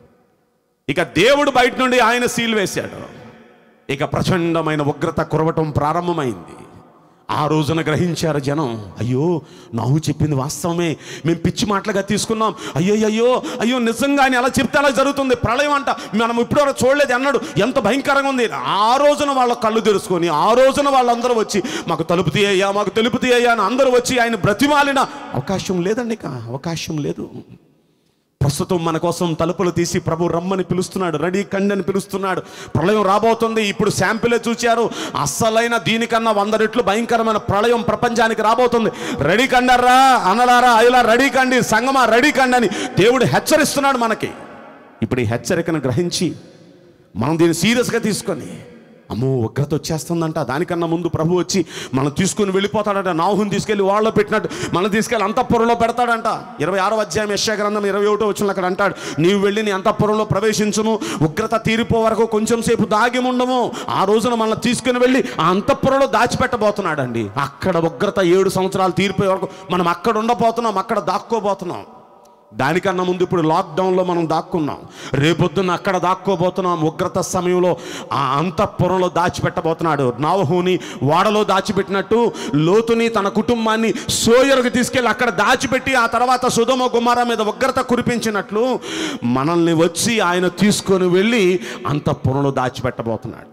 ఇక దేవుడు బయట నుండి ఆయన సీల్ వేశాడు ఇక ప్రచండమైన ఉగ్రత కురవటం ప్రారంభమైంది ఆ రోజున గ్రహించారు జనం అయ్యో నాహు చెప్పింది వాస్తవమే మేము పిచ్చి మాటలుగా తీసుకున్నాం అయ్యో అయ్యో అయ్యో నిజంగా ఆయన అలా చెప్తే అలా జరుగుతుంది ప్రళయం అంట మనం ఇప్పటివరకు చూడలేదు అన్నాడు ఎంత భయంకరంగా ఉంది ఆ రోజున వాళ్ళ కళ్ళు తెరుచుకొని ఆ రోజున వాళ్ళందరూ వచ్చి మాకు తలుపు తీయ్యా మాకు తెలుపు తీయ్యా అని అందరూ వచ్చి ఆయన బ్రతిమాలిన అవకాశం లేదండి ఇక అవకాశం లేదు ప్రస్తుతం మన కోసం తలుపులు తీసి ప్రభు రమ్మని పిలుస్తున్నాడు రెడీ కండి అని పిలుస్తున్నాడు ప్రళయం రాబోతుంది ఇప్పుడు శాంపిలే చూచారు అస్సలైన దీనికన్నా వంద రెట్లు భయంకరమైన ప్రళయం ప్రపంచానికి రాబోతుంది రెడీ కండర్రా అనలారా అయ్యలా రెడీ కండి సంగమా రెడీ కండి అని దేవుడు హెచ్చరిస్తున్నాడు మనకి ఇప్పుడు ఈ హెచ్చరికను గ్రహించి మనం దీన్ని సీరియస్గా తీసుకొని అమ్మో ఉగ్రత వచ్చేస్తుందంట దానికన్నా ముందు ప్రభు వచ్చి మనం తీసుకుని వెళ్ళిపోతాడంట నాహుని తీసుకెళ్ళి వాళ్ళలో పెట్టినట్టు మనం తీసుకెళ్ళి అంతఃపురంలో పెడతాడంట ఇరవై ఆరో అధ్యాయం యశ్యా గ్రంథం ఇరవై ఒకటో వచ్చిన అక్కడ అంటాడు నీవు వెళ్ళి నీ అంతఃపురంలో ప్రవేశించుము ఉగ్రత తీరిపో వరకు కొంచెం సేపు దాగి ఉండము ఆ రోజున మనల్ని తీసుకుని వెళ్ళి ఆ అంతఃపురంలో దాచిపెట్టబోతున్నాడండి అక్కడ ఉగ్రత ఏడు సంవత్సరాలు తీరిపోయే వరకు మనం అక్కడ ఉండబోతున్నాం అక్కడ దాక్కోబోతున్నాం దానికన్నా ముందు ఇప్పుడు లాక్డౌన్లో మనం దాక్కున్నాం రేపొద్దున అక్కడ దాక్కోబోతున్నాం ఉగ్రత సమయంలో ఆ అంతఃపురంలో దాచిపెట్టబోతున్నాడు నావహుని వాడలో దాచిపెట్టినట్టు లోతుని తన కుటుంబాన్ని సోయరుకు తీసుకెళ్ళి అక్కడ దాచిపెట్టి ఆ తర్వాత సుధమ గుమార మీద ఉగ్రత కురిపించినట్లు మనల్ని వచ్చి ఆయన తీసుకొని వెళ్ళి అంతఃపురంలో దాచిపెట్టబోతున్నాడు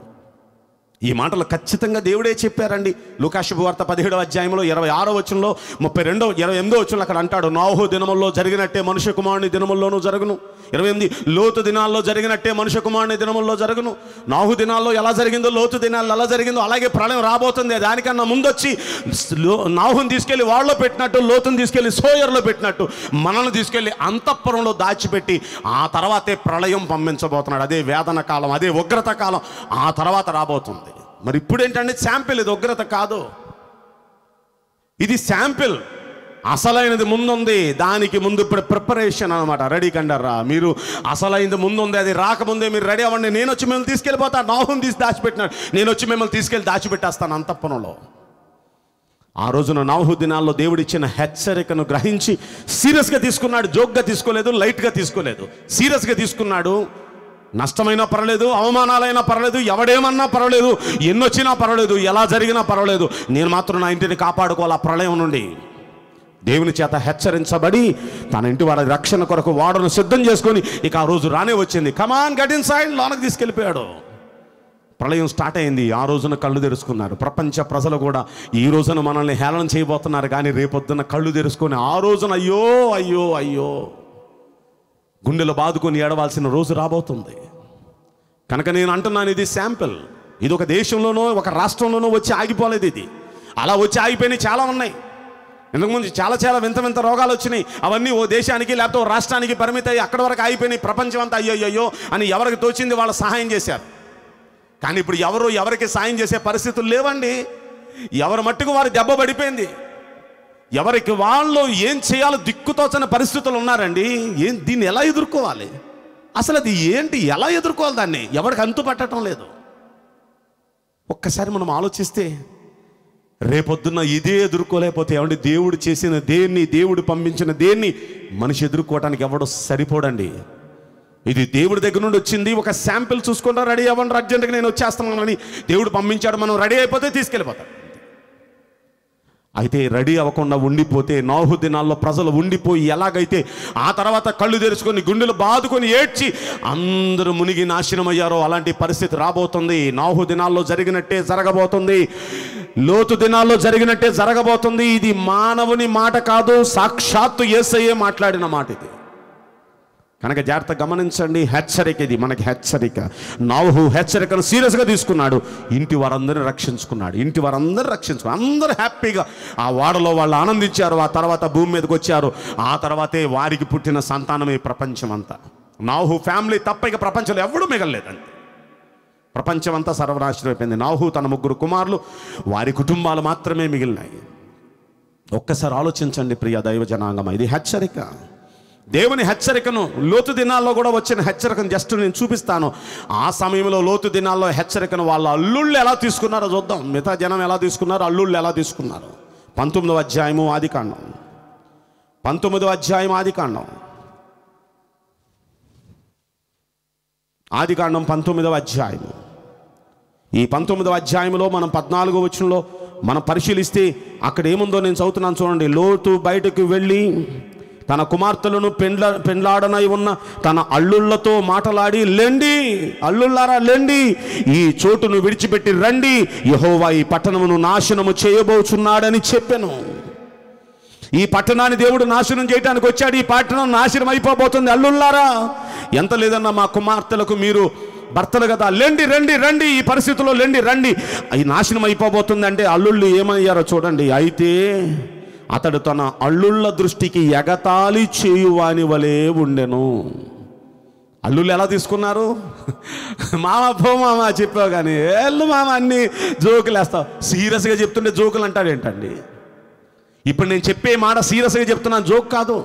ఈ మాటలు ఖచ్చితంగా దేవుడే చెప్పారండి లూకాశుభ వార్త పదిహేడవ అధ్యాయంలో ఇరవై ఆరో వచనంలో ముప్పై రెండో ఇరవై ఎనిమిదో వచనంలో అక్కడ అంటాడు నాహు దినముల్లో జరిగినట్టే మనుష్య కుమారుని దినముల్లోనూ జరుగును ఇరవై ఎనిమిది లోతు దినాల్లో జరిగినట్టే మనుష్య కుమారుని దినముల్లో జరుగును నాహు దినాల్లో ఎలా జరిగిందో లోతు దినాల్లో ఎలా జరిగిందో అలాగే ప్రళయం రాబోతుంది దానికన్నా ముందొచ్చి లో- నాహుని తీసుకెళ్లి వాళ్ళలో పెట్టినట్టు లోతుని తీసుకెళ్లి సోయర్లో పెట్టినట్టు మనల్ని తీసుకెళ్లి అంతఃపురంలో దాచిపెట్టి ఆ తర్వాతే ప్రళయం పంపించబోతున్నాడు అదే వేదన కాలం అదే ఉగ్రత కాలం ఆ తర్వాత రాబోతుంది మరి ఇప్పుడు ఏంటంటే శాంపిల్ ఇది ఉగ్రత కాదు ఇది శాంపిల్ అసలైనది ముందుంది దానికి ముందు ఇప్పుడు ప్రిపరేషన్ అనమాట రెడీ కండర్రా మీరు అసలైనది ముందుంది అది రాకముందే మీరు రెడీ అవ్వండి నేను వచ్చి మిమ్మల్ని తీసుకెళ్ళిపోతాను నాహం తీసి దాచిపెట్టినాడు నేను వచ్చి మిమ్మల్ని తీసుకెళ్ళి దాచిపెట్టేస్తాను అంతఃపురంలో ఆ రోజున నవహు దినాల్లో దేవుడిచ్చిన హెచ్చరికను గ్రహించి సీరియస్గా తీసుకున్నాడు జోక్గా తీసుకోలేదు లైట్గా తీసుకోలేదు సీరియస్గా తీసుకున్నాడు నష్టమైనా పర్వాలేదు అవమానాలైనా పర్వాలేదు ఎవడేమన్నా పర్వాలేదు ఎన్నొచ్చినా పర్వాలేదు ఎలా జరిగినా పర్వాలేదు నేను మాత్రం నా ఇంటిని కాపాడుకోవాలి ఆ ప్రళయం నుండి దేవుని చేత హెచ్చరించబడి తన ఇంటి వారి రక్షణ కొరకు వాడను సిద్ధం చేసుకొని ఇక ఆ రోజు రానే వచ్చింది కమాన్ గడిన్ సైడ్ లోనకి తీసుకెళ్ళిపోయాడు ప్రళయం స్టార్ట్ అయింది ఆ రోజున కళ్ళు తెరుచుకున్నారు ప్రపంచ ప్రజలు కూడా ఈ రోజున మనల్ని హేళన చేయబోతున్నారు కానీ రేపొద్దున కళ్ళు తెరుచుకొని ఆ రోజున అయ్యో అయ్యో అయ్యో గుండెలో బాదుకొని ఏడవాల్సిన రోజు రాబోతుంది కనుక నేను అంటున్నాను ఇది శాంపిల్ ఇది ఒక దేశంలోనో ఒక రాష్ట్రంలోనో వచ్చి ఆగిపోలేదు ఇది అలా వచ్చి ఆగిపోయినాయి చాలా ఉన్నాయి ఇంతకుముందు చాలా చాలా వింత వింత రోగాలు వచ్చినాయి అవన్నీ ఓ దేశానికి లేకపోతే ఓ రాష్ట్రానికి పరిమితమై అక్కడి వరకు ఆగిపోయినాయి ప్రపంచం అంతా అయ్యో అయ్యో అని ఎవరికి తోచింది వాళ్ళు సహాయం చేశారు కానీ ఇప్పుడు ఎవరు ఎవరికి సాయం చేసే పరిస్థితులు లేవండి ఎవరి మట్టుకు వారి దెబ్బ పడిపోయింది ఎవరికి వాళ్ళు ఏం చేయాలో దిక్కుతోచని పరిస్థితులు ఉన్నారండి ఏం దీన్ని ఎలా ఎదుర్కోవాలి అసలు అది ఏంటి ఎలా ఎదుర్కోవాలి దాన్ని ఎవరికి అంతు పట్టడం లేదు ఒక్కసారి మనం ఆలోచిస్తే రేపొద్దున్న ఇదే ఎదుర్కోలేకపోతే ఏమండి దేవుడు చేసిన దేన్ని దేవుడు పంపించిన దేన్ని మనిషి ఎదుర్కోవటానికి ఎవడో సరిపోడండి ఇది దేవుడి దగ్గర నుండి వచ్చింది ఒక శాంపిల్ చూసుకుంటా రెడీ అవ్వండి అర్జెంట్గా నేను వచ్చేస్తున్నానని దేవుడు పంపించాడు మనం రెడీ అయిపోతే తీసుకెళ్ళిపోతాం అయితే రెడీ అవ్వకుండా ఉండిపోతే నాహు దినాల్లో ప్రజలు ఉండిపోయి ఎలాగైతే ఆ తర్వాత కళ్ళు తెరుచుకొని గుండెలు బాదుకొని ఏడ్చి అందరూ మునిగి నాశనం అయ్యారో అలాంటి పరిస్థితి రాబోతుంది నాహు దినాల్లో జరిగినట్టే జరగబోతుంది లోతు దినాల్లో జరిగినట్టే జరగబోతుంది ఇది మానవుని మాట కాదు సాక్షాత్తు యేసయ్యే మాట్లాడిన మాట ఇది కనుక జాగ్రత్త గమనించండి హెచ్చరిక ఇది మనకి హెచ్చరిక నాహు హెచ్చరికను సీరియస్గా తీసుకున్నాడు ఇంటి వారందరిని రక్షించుకున్నాడు ఇంటి వారందరూ రక్షించుకున్నారు అందరూ హ్యాపీగా ఆ వాడలో వాళ్ళు ఆనందించారు ఆ తర్వాత భూమి మీదకి వచ్చారు ఆ తర్వాతే వారికి పుట్టిన సంతానమే ప్రపంచం అంతా నాహు ఫ్యామిలీ తప్ప ఇక ప్రపంచంలో ఎవడూ మిగలలేదంతే ప్రపంచం అంతా సర్వనాశనం అయిపోయింది నాహు తన ముగ్గురు కుమారులు వారి కుటుంబాలు మాత్రమే మిగిలినాయి ఒక్కసారి ఆలోచించండి ప్రియ దైవ జనాంగం ఇది హెచ్చరిక దేవుని హెచ్చరికను లోతు దినాల్లో కూడా వచ్చిన హెచ్చరికను జస్ట్ నేను చూపిస్తాను ఆ సమయంలో లోతు దినాల్లో హెచ్చరికను వాళ్ళ అల్లుళ్ళు ఎలా తీసుకున్నారో చూద్దాం మిగతా జనం ఎలా తీసుకున్నారో అల్లుళ్ళు ఎలా తీసుకున్నారు పంతొమ్మిదవ అధ్యాయము ఆదికాండం పంతొమ్మిదవ అధ్యాయం ఆదికాండం ఆదికాండం పంతొమ్మిదవ అధ్యాయము ఈ పంతొమ్మిదవ అధ్యాయంలో మనం పద్నాలుగో వచనంలో మనం పరిశీలిస్తే అక్కడ ఏముందో నేను చదువుతున్నాను చూడండి లోతు బయటకు వెళ్ళి తన కుమార్తెలను పెండ్ల పెండ్లాడనై ఉన్న తన అల్లుళ్ళతో మాటలాడి లెండి అల్లుళ్ళారా లెండి ఈ చోటును విడిచిపెట్టి రండి యహోవా ఈ పట్టణమును నాశనము చేయబోచున్నాడని చెప్పాను ఈ పట్టణాన్ని దేవుడు నాశనం చేయడానికి వచ్చాడు ఈ పట్టణం నాశనం అయిపోబోతుంది అల్లుళ్ళారా ఎంత లేదన్నా మా కుమార్తెలకు మీరు భర్తలు కదా లెండి రండి రండి ఈ పరిస్థితిలో లెండి రండి ఈ నాశనం అయిపోబోతుంది అంటే అల్లుళ్ళు ఏమయ్యారో చూడండి అయితే అతడు తన అల్లుళ్ళ దృష్టికి ఎగతాళి చేయువాని వలె ఉండెను అల్లుళ్ళు ఎలా తీసుకున్నారు మామ పో మామ చెప్పావు కానీ ఎల్లు మామ అన్ని జోకులు వేస్తావు సీరియస్గా చెప్తుంటే జోకులు అంటాడు ఏంటండి ఇప్పుడు నేను చెప్పే మాట సీరియస్గా చెప్తున్నాను జోక్ కాదు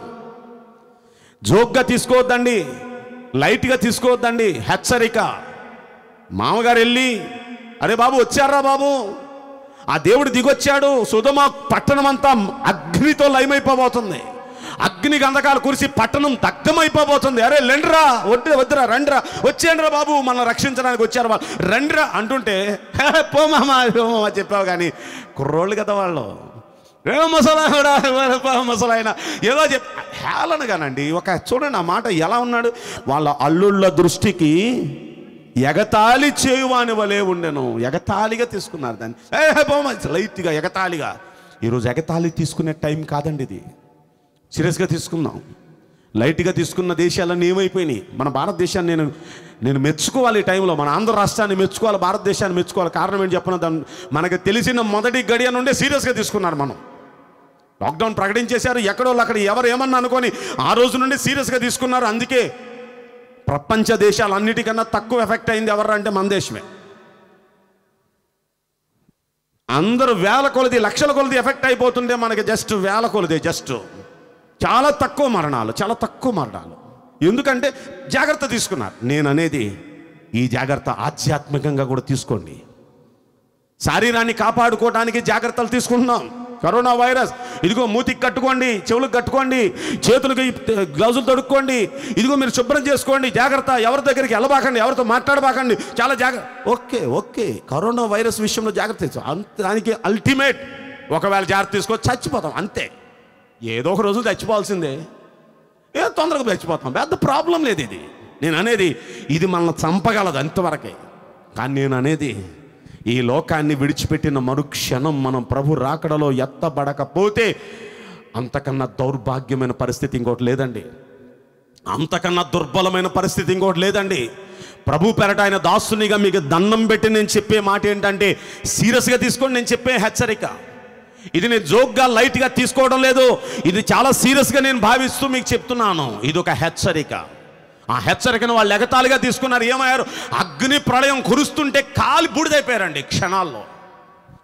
జోక్గా తీసుకోవద్దండి లైట్గా తీసుకోవద్దండి హెచ్చరిక మామగారు వెళ్ళి అరే బాబు వచ్చారా బాబు ఆ దేవుడు దిగొచ్చాడు సుధమ పట్టణం అంతా అగ్నితో లయమైపోబోతుంది అగ్ని గంధకాలు కురిసి పట్టణం దగ్ధమైపోబోతుంది అరే లెండ్రా వద్దు వద్దురా రండిరా వచ్చేయండిరా బాబు మనల్ని రక్షించడానికి వచ్చారు వాళ్ళు రండిరా అంటుంటే "హే, పో మామ పో మామ చెప్పావు కానీ కుర్రోళ్ళు కదా వాళ్ళు ఏ ముసలాయన ముసలాయన ఏదో చెప్ హేళనగానండి ఒక చూడండి ఆ మాట ఎలా ఉన్నాడు వాళ్ళ అల్లుళ్ళ దృష్టికి ఎగతాళి చేయువాని వలే ఉండెను ఎగతాళిగా తీసుకున్నారు దాన్ని ఏ బొమ్మ లైట్గా ఎగతాళిగా ఈరోజు ఎగతాళి తీసుకునే టైం కాదండి ఇది సీరియస్గా తీసుకుందాం లైట్గా తీసుకున్న దేశాలన్నీ ఏమైపోయినాయి మన భారతదేశాన్ని నేను నేను మెచ్చుకోవాలి ఈ టైంలో మన ఆంధ్ర రాష్ట్రాన్ని మెచ్చుకోవాలి భారతదేశాన్ని మెచ్చుకోవాలి కారణం ఏంటి చెప్పిన దాన్ని మనకు తెలిసిన మొదటి గడియ నుండే సీరియస్గా తీసుకున్నారు మనం లాక్డౌన్ ప్రకటించేశారు ఎక్కడో అక్కడ ఎవరు ఏమన్నా అనుకొని ఆ రోజు నుండి సీరియస్గా తీసుకున్నారు అందుకే ప్రపంచ దేశాలన్నిటికన్నా తక్కువ ఎఫెక్ట్ అయింది ఎవరు అంటే మన దేశమే అందరూ వేల కొలది లక్షల కొలది ఎఫెక్ట్ అయిపోతుంటే మనకి జస్ట్ వేల కొలది జస్ట్ చాలా తక్కువ మరణాలు చాలా తక్కువ మరణాలు ఎందుకంటే జాగ్రత్త తీసుకున్నారు నేను అనేది ఈ జాగ్రత్త ఆధ్యాత్మికంగా కూడా తీసుకోండి శరీరాన్ని కాపాడుకోవడానికి జాగ్రత్తలు తీసుకుంటున్నాం కరోనా వైరస్ ఇదిగో మూతికి కట్టుకోండి చెవులకు కట్టుకోండి చేతులకి గ్లౌజులు తొడుక్కోండి ఇదిగో మీరు శుభ్రం చేసుకోండి జాగ్రత్త ఎవరి దగ్గరికి వెళ్ళబాకండి ఎవరితో మాట్లాడబాకండి చాలా జాగ్రత్త ఓకే ఓకే కరోనా వైరస్ విషయంలో జాగ్రత్త తీసుకో. అంత దానికి అల్టిమేట్ ఒకవేళ జాగ్రత్త తీసుకో చచ్చిపోతాం అంతే ఏదో ఒక రోజు చచ్చిపోవాల్సిందే ఏ తొందరగా చచ్చిపోతాం పెద్ద ప్రాబ్లం లేదు ఇది నేను అనేది ఇది మనల్ని చంపగలదు అంతవరకే కానీ నేను అనేది ఈ లోకాన్ని విడిచిపెట్టిన మరుక్షణం మనం ప్రభు రాకడలో ఎత్తబడకపోతే అంతకన్నా దౌర్భాగ్యమైన పరిస్థితి ఇంకోటి లేదండి అంతకన్నా దుర్బలమైన పరిస్థితి ఇంకోటి లేదండి ప్రభు పెరట ఆయన దాసునిగా మీకు దండం పెట్టి నేను చెప్పే మాట ఏంటంటే సీరియస్గా తీసుకోండి నేను చెప్పే హెచ్చరిక ఇది నేను జోక్గా లైట్గా తీసుకోవడం లేదు ఇది చాలా సీరియస్గా నేను భావిస్తూ మీకు చెప్తున్నాను ఇది ఒక హెచ్చరిక ఆ హెచ్చరికను వాళ్ళు ఎగతాళిగా తీసుకున్నారు ఏమయ్యారు అగ్ని ప్రళయం కురుస్తుంటే కాలి బూడిదైపోయారండి క్షణాల్లో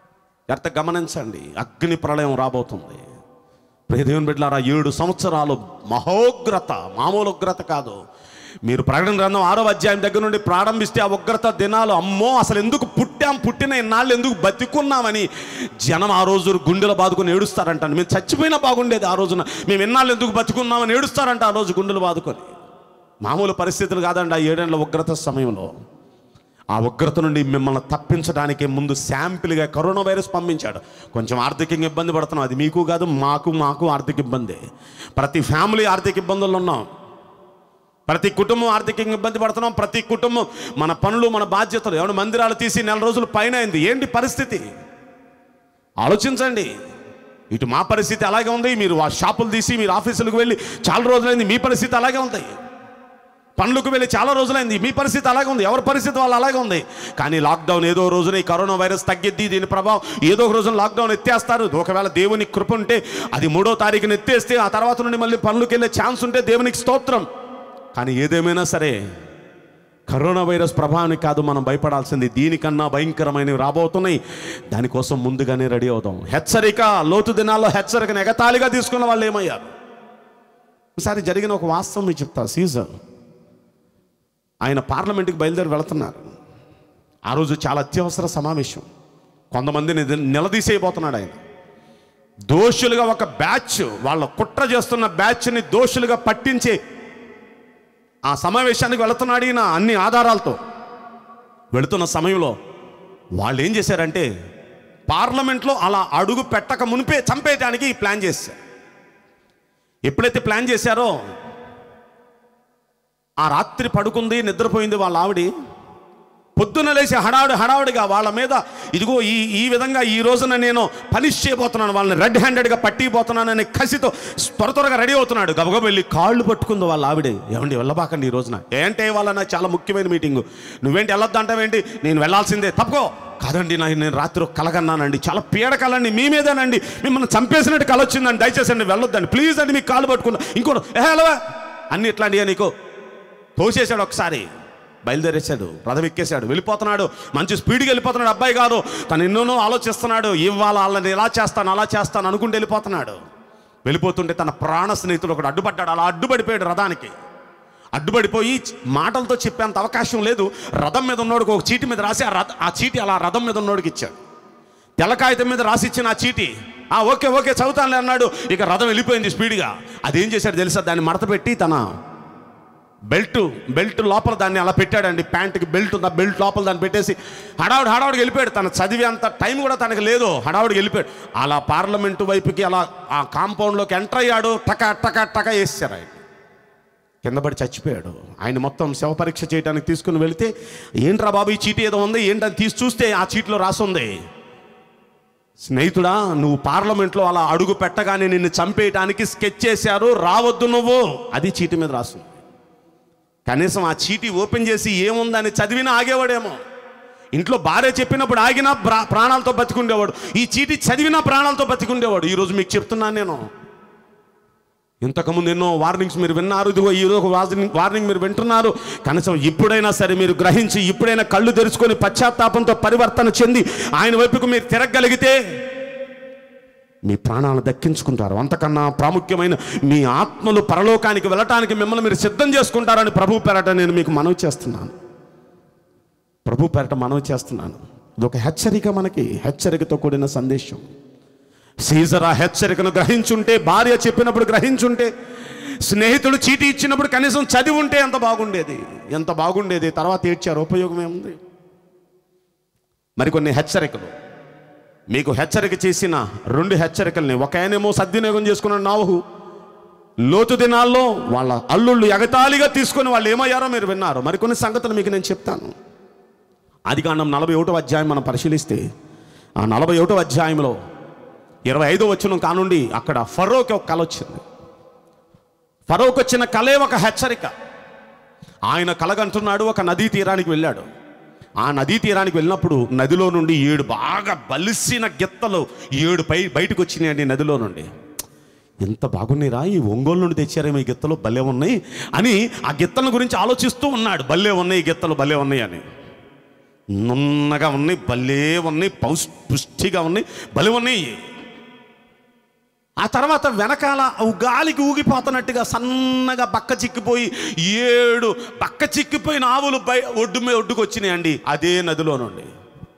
ఎంత గమనించండి అగ్ని ప్రళయం రాబోతుంది ప్రియ దేవుని బిడ్డలారా ఏడు సంవత్సరాలు మహోగ్రత మామూలు ఉగ్రత కాదు మీరు ప్రకటన గ్రంథం ఆరో అధ్యాయం దగ్గర నుండి ప్రారంభిస్తే ఆ ఉగ్రత దినాలు అమ్మో అసలు ఎందుకు పుట్టాం పుట్టిన ఇన్నాళ్ళు ఎందుకు బతికున్నామని జనం ఆ రోజు గుండెలు బాదుకొని ఏడుస్తారంట మేము చచ్చిపోయినా బాగుండేది ఆ రోజున మేము ఇన్నాళ్ళు ఎందుకు బతుకున్నామని ఏడుస్తారంట ఆ రోజు గుండెలు బాదుకొని మామూలు పరిస్థితులు కాదండి ఆ ఏడేళ్ల ఉగ్రత సమయంలో ఆ ఉగ్రత నుండి మిమ్మల్ని తప్పించడానికి ముందు శాంపిల్గా కరోనా వైరస్ పంపించాడు కొంచెం ఆర్థికంగా ఇబ్బంది పడుతున్నాం అది మీకు కాదు మాకు మాకు ఆర్థిక ఇబ్బంది ప్రతి ఫ్యామిలీ ఆర్థిక ఇబ్బందుల్లో ఉన్నాం ప్రతి కుటుంబం ఆర్థికంగా ఇబ్బంది పడుతున్నాం ప్రతి కుటుంబం మన పనులు మన బాధ్యతలు ఏమైనా మందిరాలు తీసి నెల రోజులు పైన అయింది ఏంటి పరిస్థితి ఆలోచించండి ఇటు మా పరిస్థితి అలాగే ఉంది మీరు ఆ షాపులు తీసి మీరు ఆఫీసులకు వెళ్ళి చాలా రోజులైంది మీ పరిస్థితి అలాగే ఉంది పనులకు వెళ్ళి చాలా రోజులైంది మీ పరిస్థితి అలాగే ఉంది ఎవరి పరిస్థితి వాళ్ళు అలాగే ఉంది కానీ లాక్డౌన్ ఏదో రోజున ఈ కరోనా వైరస్ తగ్గిద్ది దీని ప్రభావం ఏదో ఒక రోజున లాక్డౌన్ ఎత్తేస్తారు ఒకవేళ దేవుని కృప ఉంటే అది మూడో తారీఖున ఎత్తేస్తే ఆ తర్వాత నుండి మళ్ళీ పనులకు వెళ్ళే ఛాన్స్ ఉంటే దేవునికి స్తోత్రం కానీ ఏదేమైనా సరే కరోనా వైరస్ ప్రభావానికి కాదు మనం భయపడాల్సింది దీనికన్నా భయంకరమైనవి రాబోతున్నాయి దానికోసం ముందుగానే రెడీ అవుతాం హెచ్చరిక లోతు దినాల్లో హెచ్చరికను ఎగతాళిగా తీసుకున్న వాళ్ళు ఏమయ్యారు ఒకసారి జరిగిన ఒక వాస్తవం మీకు చెప్తా సీజర్ ఆయన పార్లమెంట్కి బయలుదేరి వెళుతున్నారు ఆ రోజు చాలా అత్యవసర సమావేశం కొంతమందిని నిల- నిలదీసేయబోతున్నాడు ఆయన దోషులుగా ఒక బ్యాచ్ వాళ్ళ కుట్ర చేస్తున్న బ్యాచ్ని దోషులుగా పట్టించే ఆ సమావేశానికి వెళుతున్నాడు ఈయన అన్ని ఆధారాలతో వెళుతున్న సమయంలో వాళ్ళు ఏం చేశారంటే పార్లమెంట్లో అలా అడుగు పెట్టక మునిపే చంపేయడానికి ప్లాన్ చేశారు ఎప్పుడైతే ప్లాన్ చేశారో ఆ రాత్రి పడుకుంది నిద్రపోయింది వాళ్ళ ఆవిడ పొద్దున లేచి హడావుడి హడావుడిగా వాళ్ళ మీద ఇదిగో ఈ ఈ విధంగా ఈ రోజున నేను పనిష్ చేయబోతున్నాను వాళ్ళని రెడ్ హ్యాండెడ్గా పట్టిపోతున్నానని కసితో త్వర త్వరగా రెడీ అవుతున్నాడు గబగబ వెళ్ళి కాళ్ళు పట్టుకుంది వాళ్ళ ఆవిడే ఏమండి వెళ్ళబాకండి ఈ రోజున ఏంటే వాళ్ళ నాకు చాలా ముఖ్యమైన మీటింగు నువ్వేంటి వెళ్ళొద్దు అంటావేంటి నేను వెళ్ళాల్సిందే తప్పుకో కాదండి నా నేను రాత్రి ఒక కలగన్నానండి చాలా పీడ కలండి మీ మీదేనండి మిమ్మల్ని చంపేసినట్టు కల వచ్చిందండి దయచేసి అండి వెళ్ళొద్దండి ప్లీజ్ అండి మీకు కాళ్ళు పట్టుకున్నా ఇంకోటి ఏ హలో అన్ని ఇట్లాంటివి నీకు తోసేశాడు ఒకసారి బయలుదేరేశాడు రథం ఎక్కేశాడు వెళ్ళిపోతున్నాడు మంచి స్పీడ్గా వెళ్ళిపోతున్నాడు అబ్బాయి గారు తను ఎన్నోనో ఆలోచిస్తున్నాడు ఇవాళ వాళ్ళని ఇలా చేస్తాను అలా చేస్తాను అనుకుంటూ వెళ్ళిపోతున్నాడు వెళ్ళిపోతుంటే తన ప్రాణ స్నేహితుడు ఒకడు అడ్డుపడ్డాడు అలా అడ్డుపడిపోయాడు రథానికి అడ్డుపడిపోయి మాటలతో చెప్పేంత అవకాశం లేదు రథం మీద ఉన్నోడికి ఒక చీటి మీద రాసి ఆ రథ ఆ చీటి అలా రథం మీద ఉన్నోడికి ఇచ్చాడు తెల్ల కాగితం మీద రాసిచ్చిన ఆ చీటి ఆ ఓకే ఓకే చదువుతానులే అన్నాడు ఇక రథం వెళ్ళిపోయింది స్పీడ్గా అదేం చేశాడు తెలుసా దాన్ని మడత పెట్టి తన బెల్ట్ బెల్ట్ లోపల దాన్ని అలా పెట్టాడండి ప్యాంట్కి బెల్ట్ ఉంది ఆ బెల్ట్ లోపల దాన్ని పెట్టేసి హడావుడి హడావుడికి వెళ్ళిపోయాడు తన చదివే అంత టైం కూడా తనకి లేదు హడావుడికి వెళ్ళిపోయాడు అలా పార్లమెంటు వైపుకి అలా ఆ కాంపౌండ్లోకి ఎంటర్ అయ్యాడు టక టక టక వేసారు ఆయన కింద పడి చచ్చిపోయాడు ఆయన మొత్తం శవ పరీక్ష చేయడానికి తీసుకుని వెళితే ఏంట్రా బాబు ఈ చీటీ ఏదో ఉంది ఏంటని తీసి చూస్తే ఆ చీటిలో రాసుంది స్నేహితుడా నువ్వు పార్లమెంట్లో అలా అడుగు పెట్టగానే నిన్ను చంపేయటానికి స్కెచ్ చేశారు రావద్దు నువ్వు అది చీటి మీద రాసుంది కనీసం ఆ చీటీ ఓపెన్ చేసి ఏముందని చదివినా ఆగేవాడేమో ఇంట్లో భార్య చెప్పినప్పుడు ఆగినా ప్రా- ప్రాణాలతో బతికుండేవాడు ఈ చీటీ చదివినా ప్రాణాలతో బతికుండేవాడు ఈరోజు మీకు చెప్తున్నాను నేను ఇంతకుముందు ఎన్నో వార్నింగ్స్ మీరు విన్నారు ఇదిగో ఈ రోజు ఒక వార్నింగ్ వార్నింగ్ మీరు వింటున్నారు కనీసం ఇప్పుడైనా సరే మీరు గ్రహించి ఇప్పుడైనా కళ్ళు తెరుచుకొని పశ్చాత్తాపంతో పరివర్తన చెంది ఆయన వైపుకు మీరు తిరగగలిగితే మీ ప్రాణాలను దక్కించుకుంటారు అంతకన్నా ప్రాముఖ్యమైన మీ ఆత్మలు పరలోకానికి వెళ్ళటానికి మిమ్మల్ని మీరు సిద్ధం చేసుకుంటారని ప్రభు పేరట నేను మీకు మనవి చేస్తున్నాను ప్రభు పేరట మనవి చేస్తున్నాను ఇది ఒక హెచ్చరిక మనకి హెచ్చరికతో కూడిన సందేశం సీజర్ ఆ హెచ్చరికను గ్రహించుంటే భార్య చెప్పినప్పుడు గ్రహించుంటే స్నేహితుడు చీటీ ఇచ్చినప్పుడు కనీసం చదివి ఉంటే ఎంత బాగుండేది ఎంత బాగుండేది తర్వాత ఏడ్చారు ఉపయోగం ఏముంది మరికొన్ని హెచ్చరికలు మీకు హెచ్చరిక చేసిన రెండు హెచ్చరికల్ని ఒక ఆయనేమో సద్వినియోగం చేసుకున్న నావహు లోతు దినాల్లో వాళ్ళ అల్లుళ్ళు ఎగతాళిగా తీసుకొని వాళ్ళు ఏమయ్యారో మీరు విన్నారు మరికొన్ని సంగతులు మీకు నేను చెప్తాను ఆది కాండం నలభై ఒకటో అధ్యాయం మనం పరిశీలిస్తే ఆ నలభై ఒకటో అధ్యాయంలో ఇరవై ఐదో వచ్చిన కానుండి అక్కడ ఫరోకి ఒక కళ వచ్చింది ఫరోకి వచ్చిన కళే ఒక హెచ్చరిక ఆయన కలగంటున్నాడు ఒక నదీ తీరానికి వెళ్ళాడు ఆ నదీ తీరానికి వెళ్ళినప్పుడు నదిలో నుండి ఏడు బాగా బలిసిన గిత్తలు ఏడు పై బయటకు వచ్చినాయండి నదిలో నుండి ఎంత బాగున్నాయిరా ఈ ఒంగోలు నుండి తెచ్చారేమో ఈ గిత్తలు భలే ఉన్నాయి అని ఆ గిత్తల గురించి ఆలోచిస్తూ ఉన్నాడు భలే ఉన్నాయి ఈ గిత్తలు భలే ఉన్నాయి అని నున్నగా ఉన్నాయి భలే ఉన్నాయి పౌష్ పుష్టిగా ఉన్నాయి భలే ఉన్నాయి ఆ తర్వాత వెనకాల అవి గాలికి ఊగిపోతున్నట్టుగా సన్నగా బక్క చిక్కిపోయి ఏడు బక్క చిక్కిపోయిన ఆవులు బయ ఒడ్డు మీద ఒడ్డుకు వచ్చినాయండి అదే నదిలో నుండి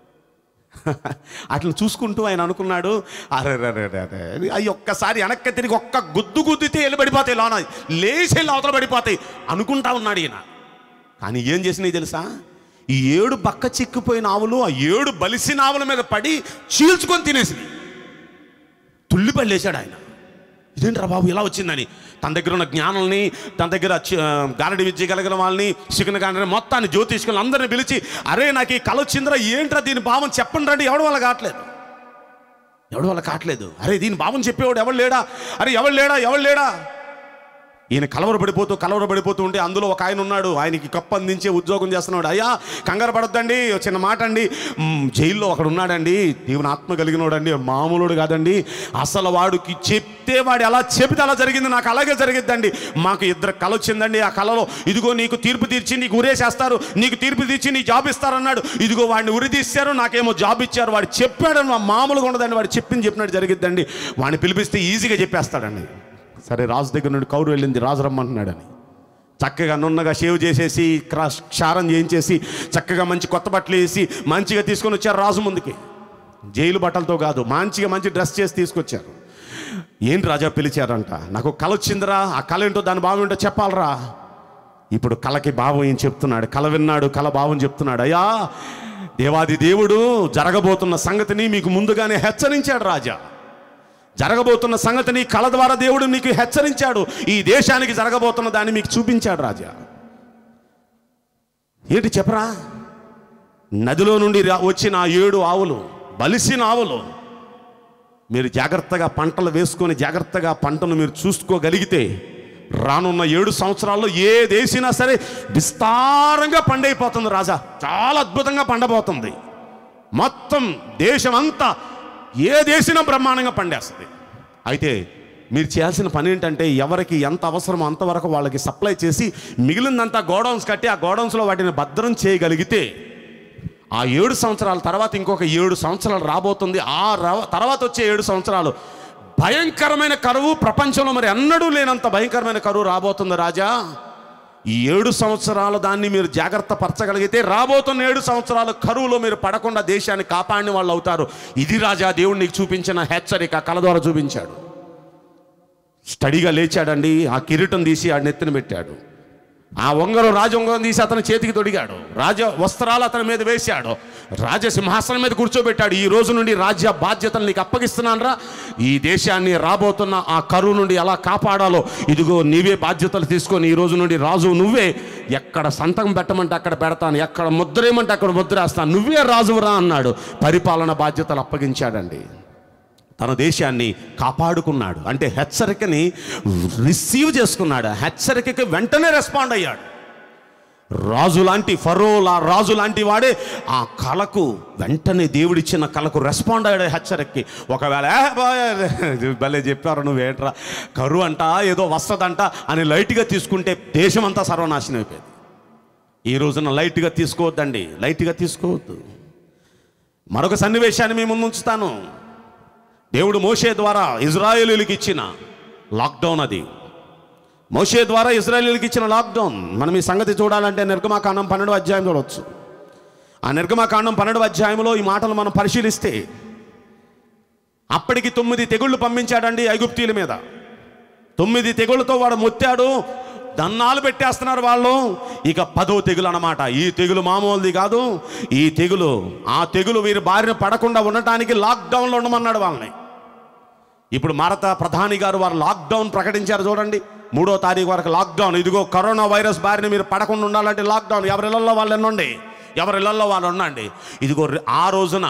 అట్లా చూసుకుంటూ ఆయన అనుకున్నాడు అరే రే రే రే అవి ఒక్కసారి వెనక్కి తిరిగి ఒక్క గుద్దు గుద్దితే వెళ్ళి పడిపోతాయి లోన లేచి వెళ్ళి అవతల పడిపోతాయి అనుకుంటా ఉన్నాడు ఈయన కానీ ఏం చేసినాయి తెలుసా ఈ ఏడు బక్క చిక్కిపోయిన ఆవులు ఆ ఏడు బలిసిన ఆవుల మీద పడి చీల్చుకొని తినేసినాయి తుల్లి పళ్ళేశాడు ఆయన ఇదేంట్రా బాబు ఇలా వచ్చిందని తన దగ్గర ఉన్న జ్ఞానాలని తన దగ్గర చి- ఆ, గారడి విద్య కలిగిన వాళ్ళని శిఖన గారిని మొత్తాన్ని జ్యోతిష్కులను అందరిని పిలిచి అరే నాకు ఈ కళ వచ్చిందిరా ఏంట్రా దీని భావం చెప్పండి రండి ఎవడు వల్ల కావట్లేదు ఎవడు వల్ల కావట్లేదు అరే దీని భావం చెప్పేవాడు ఎవడు లేడా అరే ఎవడు లేడా ఎవడు లేడా ఈయన కలవరపడిపోతూ కలవరపడిపోతూ ఉంటే అందులో ఒక ఆయన ఉన్నాడు ఆయనకి కప్పు అందించే ఉద్యోగం చేస్తున్నాడు అయ్యా కంగారు పడొద్దండి ఓ చిన్న మాట అండి మ్, జైల్లో ఒకడు ఉన్నాడండి దేవుని ఆత్మ కలిగినోడండి మామూలుడు కాదండి అసలు వాడికి చెప్తే వాడు ఎలా చెబితే అలా జరిగింది నాకు అలాగే జరిగిద్దండి మాకు ఇద్దరు కళ వచ్చిందండి ఆ కళలో ఇదిగో నీకు తీర్పు తీర్చి నీకు ఉరేసేస్తారు నీకు తీర్పు తీర్చి నీ జాబ్ ఇస్తారన్నాడు ఇదిగో వాడిని ఉరి తీశారు నాకేమో జాబ్ ఇచ్చారు వాడు చెప్పాడు మా మామూలుగా ఉండదండి వాడు చెప్పింది చెప్పినట్టు జరిగిద్దండి వాడిని పిలిపిస్తే ఈజీగా చెప్పేస్తాడండి సరే రాజు దగ్గర నుండి కౌరు వెళ్ళింది రాజు రమ్మంటున్నాడని చక్కగా నున్నగా షేవ్ చేసేసి క్రాస్ క్షారం చేయించేసి చక్కగా మంచి కొత్త బట్టలు వేసి మంచిగా తీసుకొని వచ్చారు రాజు ముందుకి జైలు బట్టలతో కాదు మంచిగా మంచి డ్రెస్ చేసి తీసుకొచ్చారు ఏంటి రాజా పిలిచారంట నాకు కళ వచ్చిందిరా ఆ కళ ఏంటో దాని భావం ఏంటో చెప్పాలరా ఇప్పుడు కళకి భావం ఏం చెప్తున్నాడు కళ విన్నాడు కళ భావం చెప్తున్నాడు అయ్యా దేవాది దేవుడు జరగబోతున్న సంగతిని మీకు ముందుగానే హెచ్చరించాడు రాజా జరగబోతున్న సంగతిని కళ ద్వారా దేవుడు నీకు హెచ్చరించాడు ఈ దేశానికి జరగబోతున్న దాన్ని మీకు చూపించాడు రాజా ఏంటి చెప్పరా నదిలో నుండి రా- వచ్చిన ఆ ఏడు ఆవులు బలిసిన ఆవులు మీరు జాగ్రత్తగా పంటలు వేసుకొని జాగ్రత్తగా పంటను మీరు చూసుకోగలిగితే రానున్న ఏడు సంవత్సరాల్లో ఏ దేశినా సరే విస్తారంగా పండైపోతుంది రాజా చాలా అద్భుతంగా పండబోతుంది మొత్తం దేశం అంతా ఏ దేశం బ్రహ్మాండంగా పండేస్తుంది అయితే మీరు చేయాల్సిన పని ఏంటంటే ఎవరికి ఎంత అవసరమో అంతవరకు వాళ్ళకి సప్లై చేసి మిగిలిందంతా గోడౌన్స్ కట్టి ఆ గోడౌన్స్లో వాటిని భద్రం చేయగలిగితే ఆ ఏడు సంవత్సరాల తర్వాత ఇంకొక ఏడు సంవత్సరాలు రాబోతుంది ఆ రవ- తర్వాత వచ్చే ఏడు సంవత్సరాలు భయంకరమైన కరువు ప్రపంచంలో మరి ఎన్నడూ లేనంత భయంకరమైన కరువు రాబోతుంది రాజా ఈ ఏడు సంవత్సరాలు దాన్ని మీరు జాగ్రత్త పరచగలిగితే రాబోతున్న ఏడు సంవత్సరాలు కరువులో మీరు పడకుండా దేశాన్ని కాపాడిన వాళ్ళు అవుతారు ఇది రాజా దేవుడు నీకు చూపించిన హెచ్చరిక కళ ద్వారా చూపించాడు స్టడీగా లేచాడండి ఆ కిరీటం తీసి ఆ నెత్తిన పెట్టాడు ఆ ఉంగరం రాజ ఉంగరం తీసి అతని చేతికి తొడిగాడు రాజ వస్త్రాలు అతని మీద వేశాడు రాజ సింహాసనం మీద కూర్చోబెట్టాడు ఈ రోజు నుండి రాజ్య బాధ్యతలు నీకు అప్పగిస్తున్నానరా ఈ దేశాన్ని రాబోతున్న ఆ కరువు నుండి ఎలా కాపాడాలో ఇదిగో నీవే బాధ్యతలు తీసుకొని ఈ రోజు నుండి రాజు నువ్వే ఎక్కడ సంతకం పెట్టమంటే అక్కడ పెడతాను ఎక్కడ ముద్రేయమంటే అక్కడ ముద్రేస్తాను నువ్వే రాజురా అన్నాడు పరిపాలన బాధ్యతలు అప్పగించాడండి తన దేశాన్ని కాపాడుకున్నాడు అంటే హెచ్చరికని రిసీవ్ చేసుకున్నాడు హెచ్చరికకి వెంటనే రెస్పాండ్ అయ్యాడు రాజు లాంటి ఫరో లా రాజు లాంటి వాడే ఆ కళకు వెంటనే దేవుడిచ్చిన కళకు రెస్పాండ్ అయ్యాడు హెచ్చరికకి ఒకవేళ "ఏ బాయ్, ఇది భలే చెప్పారు నువ్వేంట్రా కరువు అంట ఏదో వస్తుందంట అని లైట్గా తీసుకుంటే దేశం అంతా సర్వనాశనం అయిపోయింది ఈ రోజున లైట్గా తీసుకోవద్దండి లైట్గా తీసుకోవద్దు మరొక సన్నివేశాన్ని మీ ముందు ఉంచుతాను దేవుడు మోషే ద్వారా ఇజ్రాయేలీలకు ఇచ్చిన లాక్డౌన్ అది మోషే ద్వారా ఇజ్రాయేలీలకు ఇచ్చిన లాక్డౌన్ మనం ఈ సంగతి చూడాలంటే నిర్గమాకాండం పన్నెండు అధ్యాయం చూడవచ్చు ఆ నిర్గమాకాండం పన్నెండు అధ్యాయంలో ఈ మాటలు మనం పరిశీలిస్తే అప్పటికి తొమ్మిది తెగుళ్ళు పంపించాడండి ఐగుప్తీల మీద తొమ్మిది తెగుళ్ళతో వాడు మొత్తాడు దన్నాలు పెట్టేస్తున్నారు వాళ్ళు ఇక పదో తెగులు అన్నమాట ఈ తెగులు మామూలుది కాదు ఈ తెగులు ఆ తెగులు వీరి బారిన పడకుండా ఉండటానికి లాక్డౌన్లో ఉండమన్నాడు వాళ్ళని ఇప్పుడు భారత ప్రధాని గారు వారు లాక్డౌన్ ప్రకటించారు చూడండి మూడో తారీఖు వరకు లాక్డౌన్ ఇదిగో కరోనా వైరస్ బారిన మీరు పడకుండా ఉండాలంటే లాక్డౌన్ ఎవరిళ్ళల్లో వాళ్ళు ఎన్నండి ఎవరిళ్ళల్లో వాళ్ళు ఉండండి ఇదిగో రి- ఆ రోజున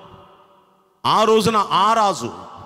ఆ రోజున ఆ రాజు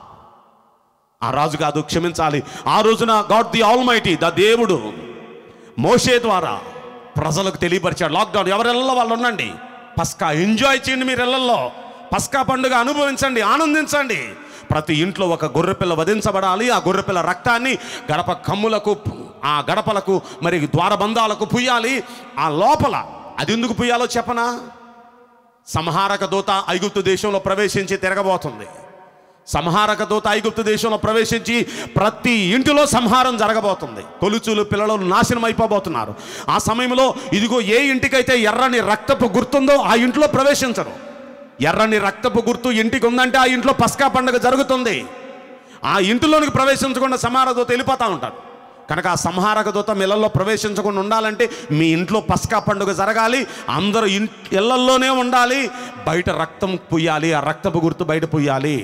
ఆ రాజు కాదు క్షమించాలి ఆ రోజున God the almighty the దేవుడు మోషే ద్వారా ప్రజలకు తెలియపరిచాడు లాక్డౌన్ ఎవరిళ్ళలో వాళ్ళు ఉండండి పస్కా ఎంజాయ్ చేయండి మీరు ఇళ్ళల్లో పస్కా పండుగ అనుభవించండి ఆనందించండి ప్రతి ఇంట్లో ఒక గొర్రెపిల్ల వధించబడాలి ఆ గొర్రెపిల్ల రక్తాన్ని గడప కమ్ములకు ఆ గడపలకు మరి ద్వారబంధాలకు పుయ్యాలి ఆ లోపల అది ఎందుకు పుయ్యాలో చెప్పనా సంహారక దూత ఐగుప్తు దేశంలో ప్రవేశించి తిరగబోతుంది సంహారక దూత ఐగుప్తు దేశంలో ప్రవేశించి ప్రతి ఇంటిలో సంహారం జరగబోతుంది తొలుచూలు పిల్లలు నాశనం అయిపోబోతున్నారు ఆ సమయంలో ఇదిగో ఏ ఇంటికైతే ఎర్రని రక్తపు గుర్తుందో ఆ ఇంట్లో ప్రవేశించరు ఎర్రని రక్తపు గుర్తు ఇంటికి ఉందంటే ఆ ఇంట్లో పస్కా పండుగ జరుగుతుంది ఆ ఇంటిలోనికి ప్రవేశించకుండా సంహార దూత వెళ్ళిపోతూ ఉంటారు కనుక ఆ సంహారక దూత మీ ఇళ్లలో ప్రవేశించకుండా ఉండాలంటే మీ ఇంట్లో పస్కా పండుగ జరగాలి అందరూ ఇన్ ఇళ్లల్లోనే ఉండాలి బయట రక్తం పుయ్యాలి ఆ రక్తపు గుర్తు బయట పుయ్యాలి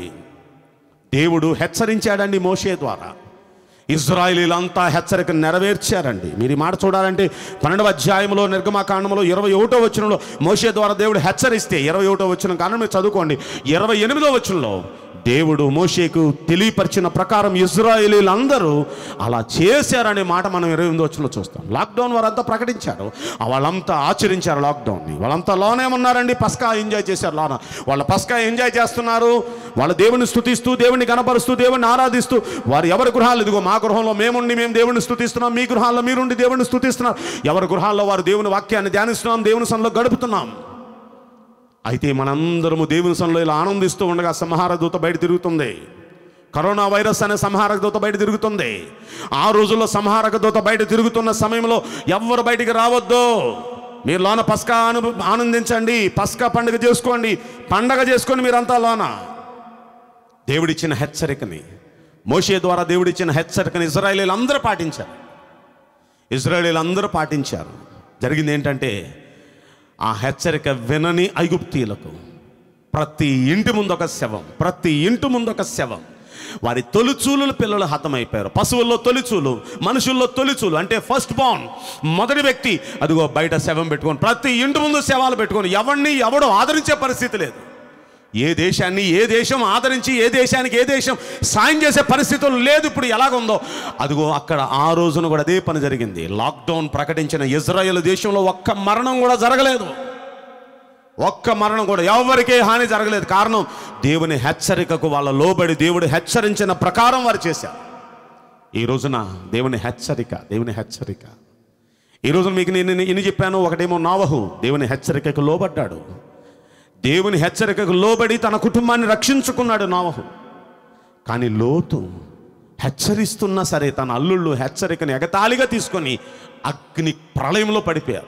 దేవుడు హెచ్చరించాడండి మోషే ద్వారా ఇజ్రాయిలీలంతా హెచ్చరిక నెరవేర్చారండి మీరు ఈ మాట చూడాలంటే పన్నెండవ అధ్యాయంలో నిర్గమాకాండంలో ఇరవై ఒకటో వచనంలో మోషే ద్వారా దేవుడు హెచ్చరిస్తే ఇరవై ఒకటో వచ్చిన కారణం మీరు చదువుకోండి ఇరవై ఎనిమిదో వచనంలో దేవుడు మోషేకు తెలియపరిచిన ప్రకారం ఇజ్రాయేలీలందరూ అలా చేశారనే మాట మనం ఇరవై ఎనిమిదో వచనంలో చూస్తాం లాక్డౌన్ వారంతా ప్రకటించారు ఆ వాళ్ళంతా ఆచరించారు లాక్డౌన్ని వాళ్ళంతా లోనే ఉన్నారండి పస్కా ఎంజాయ్ చేశారు లోన వాళ్ళ పస్కా ఎంజాయ్ చేస్తున్నారు వాళ్ళ దేవుని స్తుతిస్తూ దేవుని కనపరుస్తూ దేవుని ఆరాధిస్తూ వారు ఎవరి గృహాలు ఇదిగో మా గృహంలో మేముండి మేము దేవుని స్తుతిస్తున్నాం మీ గృహాల్లో మీరుండి దేవుని స్తుతిస్తున్నారు ఎవరి గృహాల్లో వారు దేవుని వాక్యాన్ని ధ్యానిస్తున్నాం దేవుని సన్నిలో గడుపుతున్నాం అయితే మనందరము దేవుని సన్నిలో ఇలా ఆనందిస్తూ ఉండగా సంహార దూత బయట తిరుగుతుంది కరోనా వైరస్ అనే సంహారక దూత బయట తిరుగుతుంది ఆ రోజుల్లో సంహారక దూత బయట తిరుగుతున్న సమయంలో ఎవ్వరు బయటికి రావద్దు మీరు లోన పస్కా అను ఆనందించండి పస్కా పండుగ చేసుకోండి పండగ చేసుకొని మీరంతా లోన దేవుడిచ్చిన హెచ్చరికని మోషే ద్వారా దేవుడిచ్చిన హెచ్చరికని ఇజ్రాయేలీలు అందరూ పాటించారు ఇజ్రాయేలీలు అందరూ పాటించారు జరిగింది ఏంటంటే ఆ హెచ్చరిక వినని ఐగుప్తీయులకు ప్రతి ఇంటి ముందు ఒక శవం ప్రతి ఇంటి ముందు ఒక శవం వారి తొలిచూలు పిల్లలు హతమైపోయారు పశువుల్లో తొలిచూలు మనుషుల్లో తొలిచూలు అంటే ఫస్ట్ బాన్ మొదటి వ్యక్తి అదిగో బయట శవం పెట్టుకొని ప్రతి ఇంటి ముందు శవాలు పెట్టుకొని ఎవరిని ఎవడు ఆదరించే పరిస్థితి లేదు ఏ దేశాన్ని ఏ దేశం ఆదరించి ఏ దేశానికి ఏ దేశం సాయం చేసే పరిస్థితులు లేదు ఇప్పుడు ఎలాగుందో అదిగో అక్కడ ఆ రోజున కూడా అదే పని జరిగింది లాక్డౌన్ ప్రకటించిన ఇజ్రాయెల్ దేశంలో ఒక్క మరణం కూడా జరగలేదు ఒక్క మరణం కూడా ఎవరికే హాని జరగలేదు కారణం దేవుని హెచ్చరికకు వాళ్ళ లోబడి దేవుడు హెచ్చరించిన ప్రకారం వారు చేశారు ఈ రోజున దేవుని హెచ్చరిక దేవుని హెచ్చరిక ఈ రోజున మీకు నేను ఇన్ని చెప్పాను ఒకటేమో నావహు దేవుని హెచ్చరికకు లోబడ్డాడు దేవుని హెచ్చరికకు లోబడి తన కుటుంబాన్ని రక్షించుకున్నాడు నావహు కానీ లోతు హెచ్చరిస్తున్నా సరే తన అల్లుళ్ళు హెచ్చరికని ఎగతాళిగా తీసుకొని అగ్ని ప్రళయంలో పడిపోయారు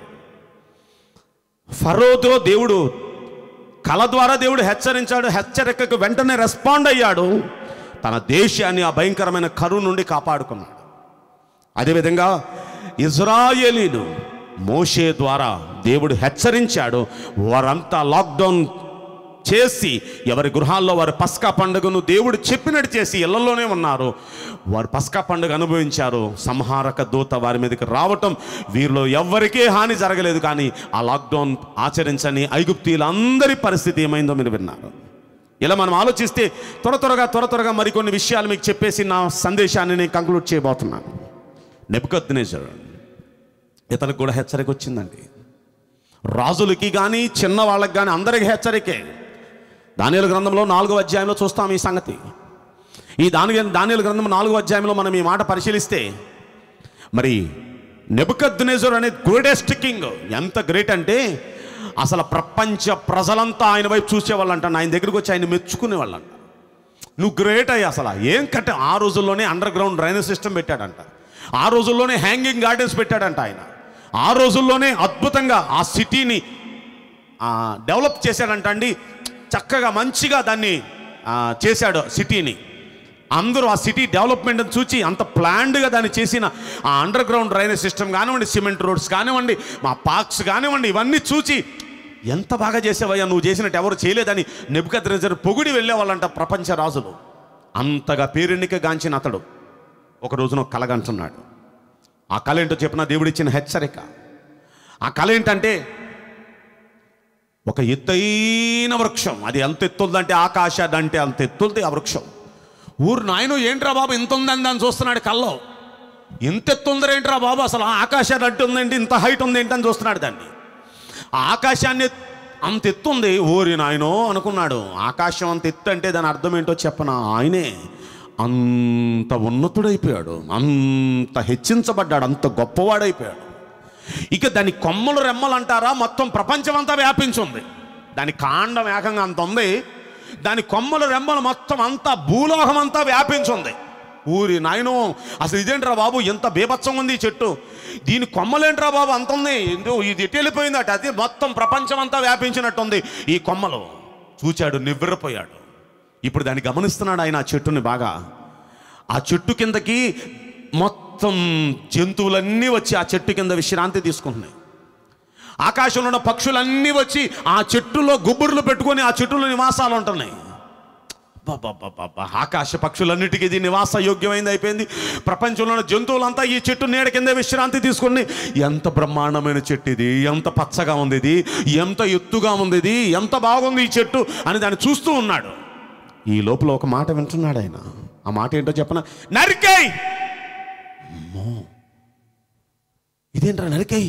ఫరోతో దేవుడు కళ ద్వారా దేవుడు హెచ్చరించాడు హెచ్చరికకు వెంటనే రెస్పాండ్ అయ్యాడు తన దేశాన్ని ఆ భయంకరమైన కరువు నుండి కాపాడుకున్నాడు అదేవిధంగా ఇజ్రాయేలీలు మోషే ద్వారా దేవుడు హెచ్చరించాడు వారంతా లాక్డౌన్ చేసి ఎవరి గృహాల్లో వారి పస్కా పండుగను దేవుడు చెప్పినట్టు చేసి ఇళ్లలోనే ఉన్నారు వారు పస్కా పండుగ అనుభవించారు సంహారక దూత వారి మీదకి రావటం వీరిలో ఎవ్వరికీ హాని జరగలేదు కానీ ఆ లాక్డౌన్ ఆచరించని ఐగుప్తీయులందరి పరిస్థితి ఏమైందో మీరు విన్నారు ఇలా మనం ఆలోచిస్తే త్వర త్వరగా త్వర త్వరగా మరికొన్ని విషయాలు మీకు చెప్పేసి నా సందేశాన్ని నేను కంక్లూడ్ చేయబోతున్నాను నెబుకద్నేజర్ ఇతనికి కూడా హెచ్చరిక వచ్చిందండి రాజులకి కానీ చిన్న వాళ్ళకి కానీ అందరికి హెచ్చరికే దానియలు గ్రంథంలో నాలుగో అధ్యాయంలో చూస్తాం ఈ సంగతి ఈ దాని దానియలు గ్రంథం నాలుగో అధ్యాయంలో మనం ఈ మాట పరిశీలిస్తే మరి నెబుకద్నేజర్ అనే గ్రేటెస్ట్ కింగ్ ఎంత గ్రేట్ అంటే అసలు ప్రపంచ ప్రజలంతా ఆయన వైపు చూసేవాళ్ళంట ఆయన దగ్గరికి వచ్చి ఆయన మెచ్చుకునేవాళ్ళంట నువ్వు గ్రేట్ అయ్యి అసలు ఏం కట్ట ఆ రోజుల్లోనే అండర్ గ్రౌండ్ డ్రైనేజ్ సిస్టమ్ పెట్టాడంట ఆ రోజుల్లోనే హ్యాంగింగ్ గార్డెన్స్ పెట్టాడంట ఆయన ఆ రోజుల్లోనే అద్భుతంగా ఆ సిటీని డెవలప్ చేశాడంట అండి చక్కగా మంచిగా దాన్ని ఆ, చేశాడు సిటీని అందరూ ఆ సిటీ డెవలప్మెంట్ చూసి అంత ప్లాన్డ్గా దాన్ని చేసిన ఆ అండర్ గ్రౌండ్ డ్రైనేజ్ సిస్టమ్ కానివ్వండి సిమెంట్ రోడ్స్ కానివ్వండి మా పార్క్స్ కానివ్వండి ఇవన్నీ చూసి ఎంత బాగా చేసావయ్యా నువ్వు చేసినట్టు ఎవరు చేయలేదని నెబుకద్ రిజర్ పొగిడి వెళ్ళేవాళ్ళంట ప్రపంచ రాజులు అంతగా పేరెన్నిక గాంచిన అతడు ఒక రోజున ఒక కలగంటున్నాడు ఆ కళ ఏంటో చెప్పిన దేవుడిచ్చిన హెచ్చరిక ఆ కళ ఏంటంటే ఒక ఎత్తైన వృక్షం అది ఎంత ఎత్తుందంటే ఆకాశాన్ని అంటే అంత ఎత్తుంది ఆ వృక్షం ఊరు నాయన ఏంట్రా బాబు ఇంత ఉందని దాన్ని చూస్తున్నాడు కల్లో ఇంత ఎత్తుందర ఏంట్రా బాబు అసలు ఆ ఆకాశాన్ని అంటే ఉందేంటి ఇంత హైట్ ఉంది ఏంటని చూస్తున్నాడు దాన్ని ఆ ఆకాశాన్ని అంత ఎత్తుంది ఓరి నాయనో అనుకున్నాడు ఆకాశం అంత ఎత్తు అంటే దాని అర్థం ఏంటో చెప్పనా ఆయనే అంత ఉన్నతుడైపోయాడు అంత హెచ్చించబడ్డాడు అంత గొప్పవాడైపోయాడు ఇక దాని కొమ్మలు రెమ్మలు అంటారా మొత్తం ప్రపంచం అంతా వ్యాపించింది దాని కాండం ఏకంగా అంత ఉంది దాని కొమ్మలు రెమ్మలు మొత్తం అంతా భూలోకం అంతా వ్యాపించుంది ఊరి నాయనో అసలు ఇదేంట్రా బాబు ఎంత బీభత్సం ఉంది ఈ చెట్టు దీని కొమ్మలేంట్రా బాబు అంత ఉంది ఎందుకు ఇది ఎటు వెళ్ళిపోయిందట అది మొత్తం ప్రపంచం అంతా వ్యాపించినట్టుంది ఈ కొమ్మలు చూచాడు నివ్వెరపోయాడు ఇప్పుడు దాన్ని గమనిస్తున్నాడు ఆయన ఆ చెట్టుని బాగా ఆ చెట్టు కిందకి మొత్తం జంతువులన్నీ వచ్చి ఆ చెట్టు కింద విశ్రాంతి తీసుకుంటున్నాయి ఆకాశంలో ఉన్న పక్షులన్నీ వచ్చి ఆ చెట్టులో గుబ్బుర్లు పెట్టుకొని ఆ చెట్టులో నివాసాలు ఉంటున్నాయి అబ్బబ్బబ్బబ్బబ్బ. ఆకాశ పక్షులన్నిటికీ ఇది నివాస యోగ్యమైంది అయిపోయింది ప్రపంచంలో ఉన్న జంతువులంతా ఈ చెట్టు నీడ కింద విశ్రాంతి తీసుకుని ఎంత బ్రహ్మాండమైన చెట్టు ఇది ఎంత పచ్చగా ఉంది ఇది ఎంత ఎత్తుగా ఉంది ఇది ఎంత బాగుంది ఈ చెట్టు అని దాన్ని చూస్తూ ఉన్నాడు ఈ లోపల ఒక మాట వింటున్నాడు ఆయన ఆ మాట ఏంటో చెప్పన నరికేయ్ అమ్మో. ఇదేంట్రా నరికేయ్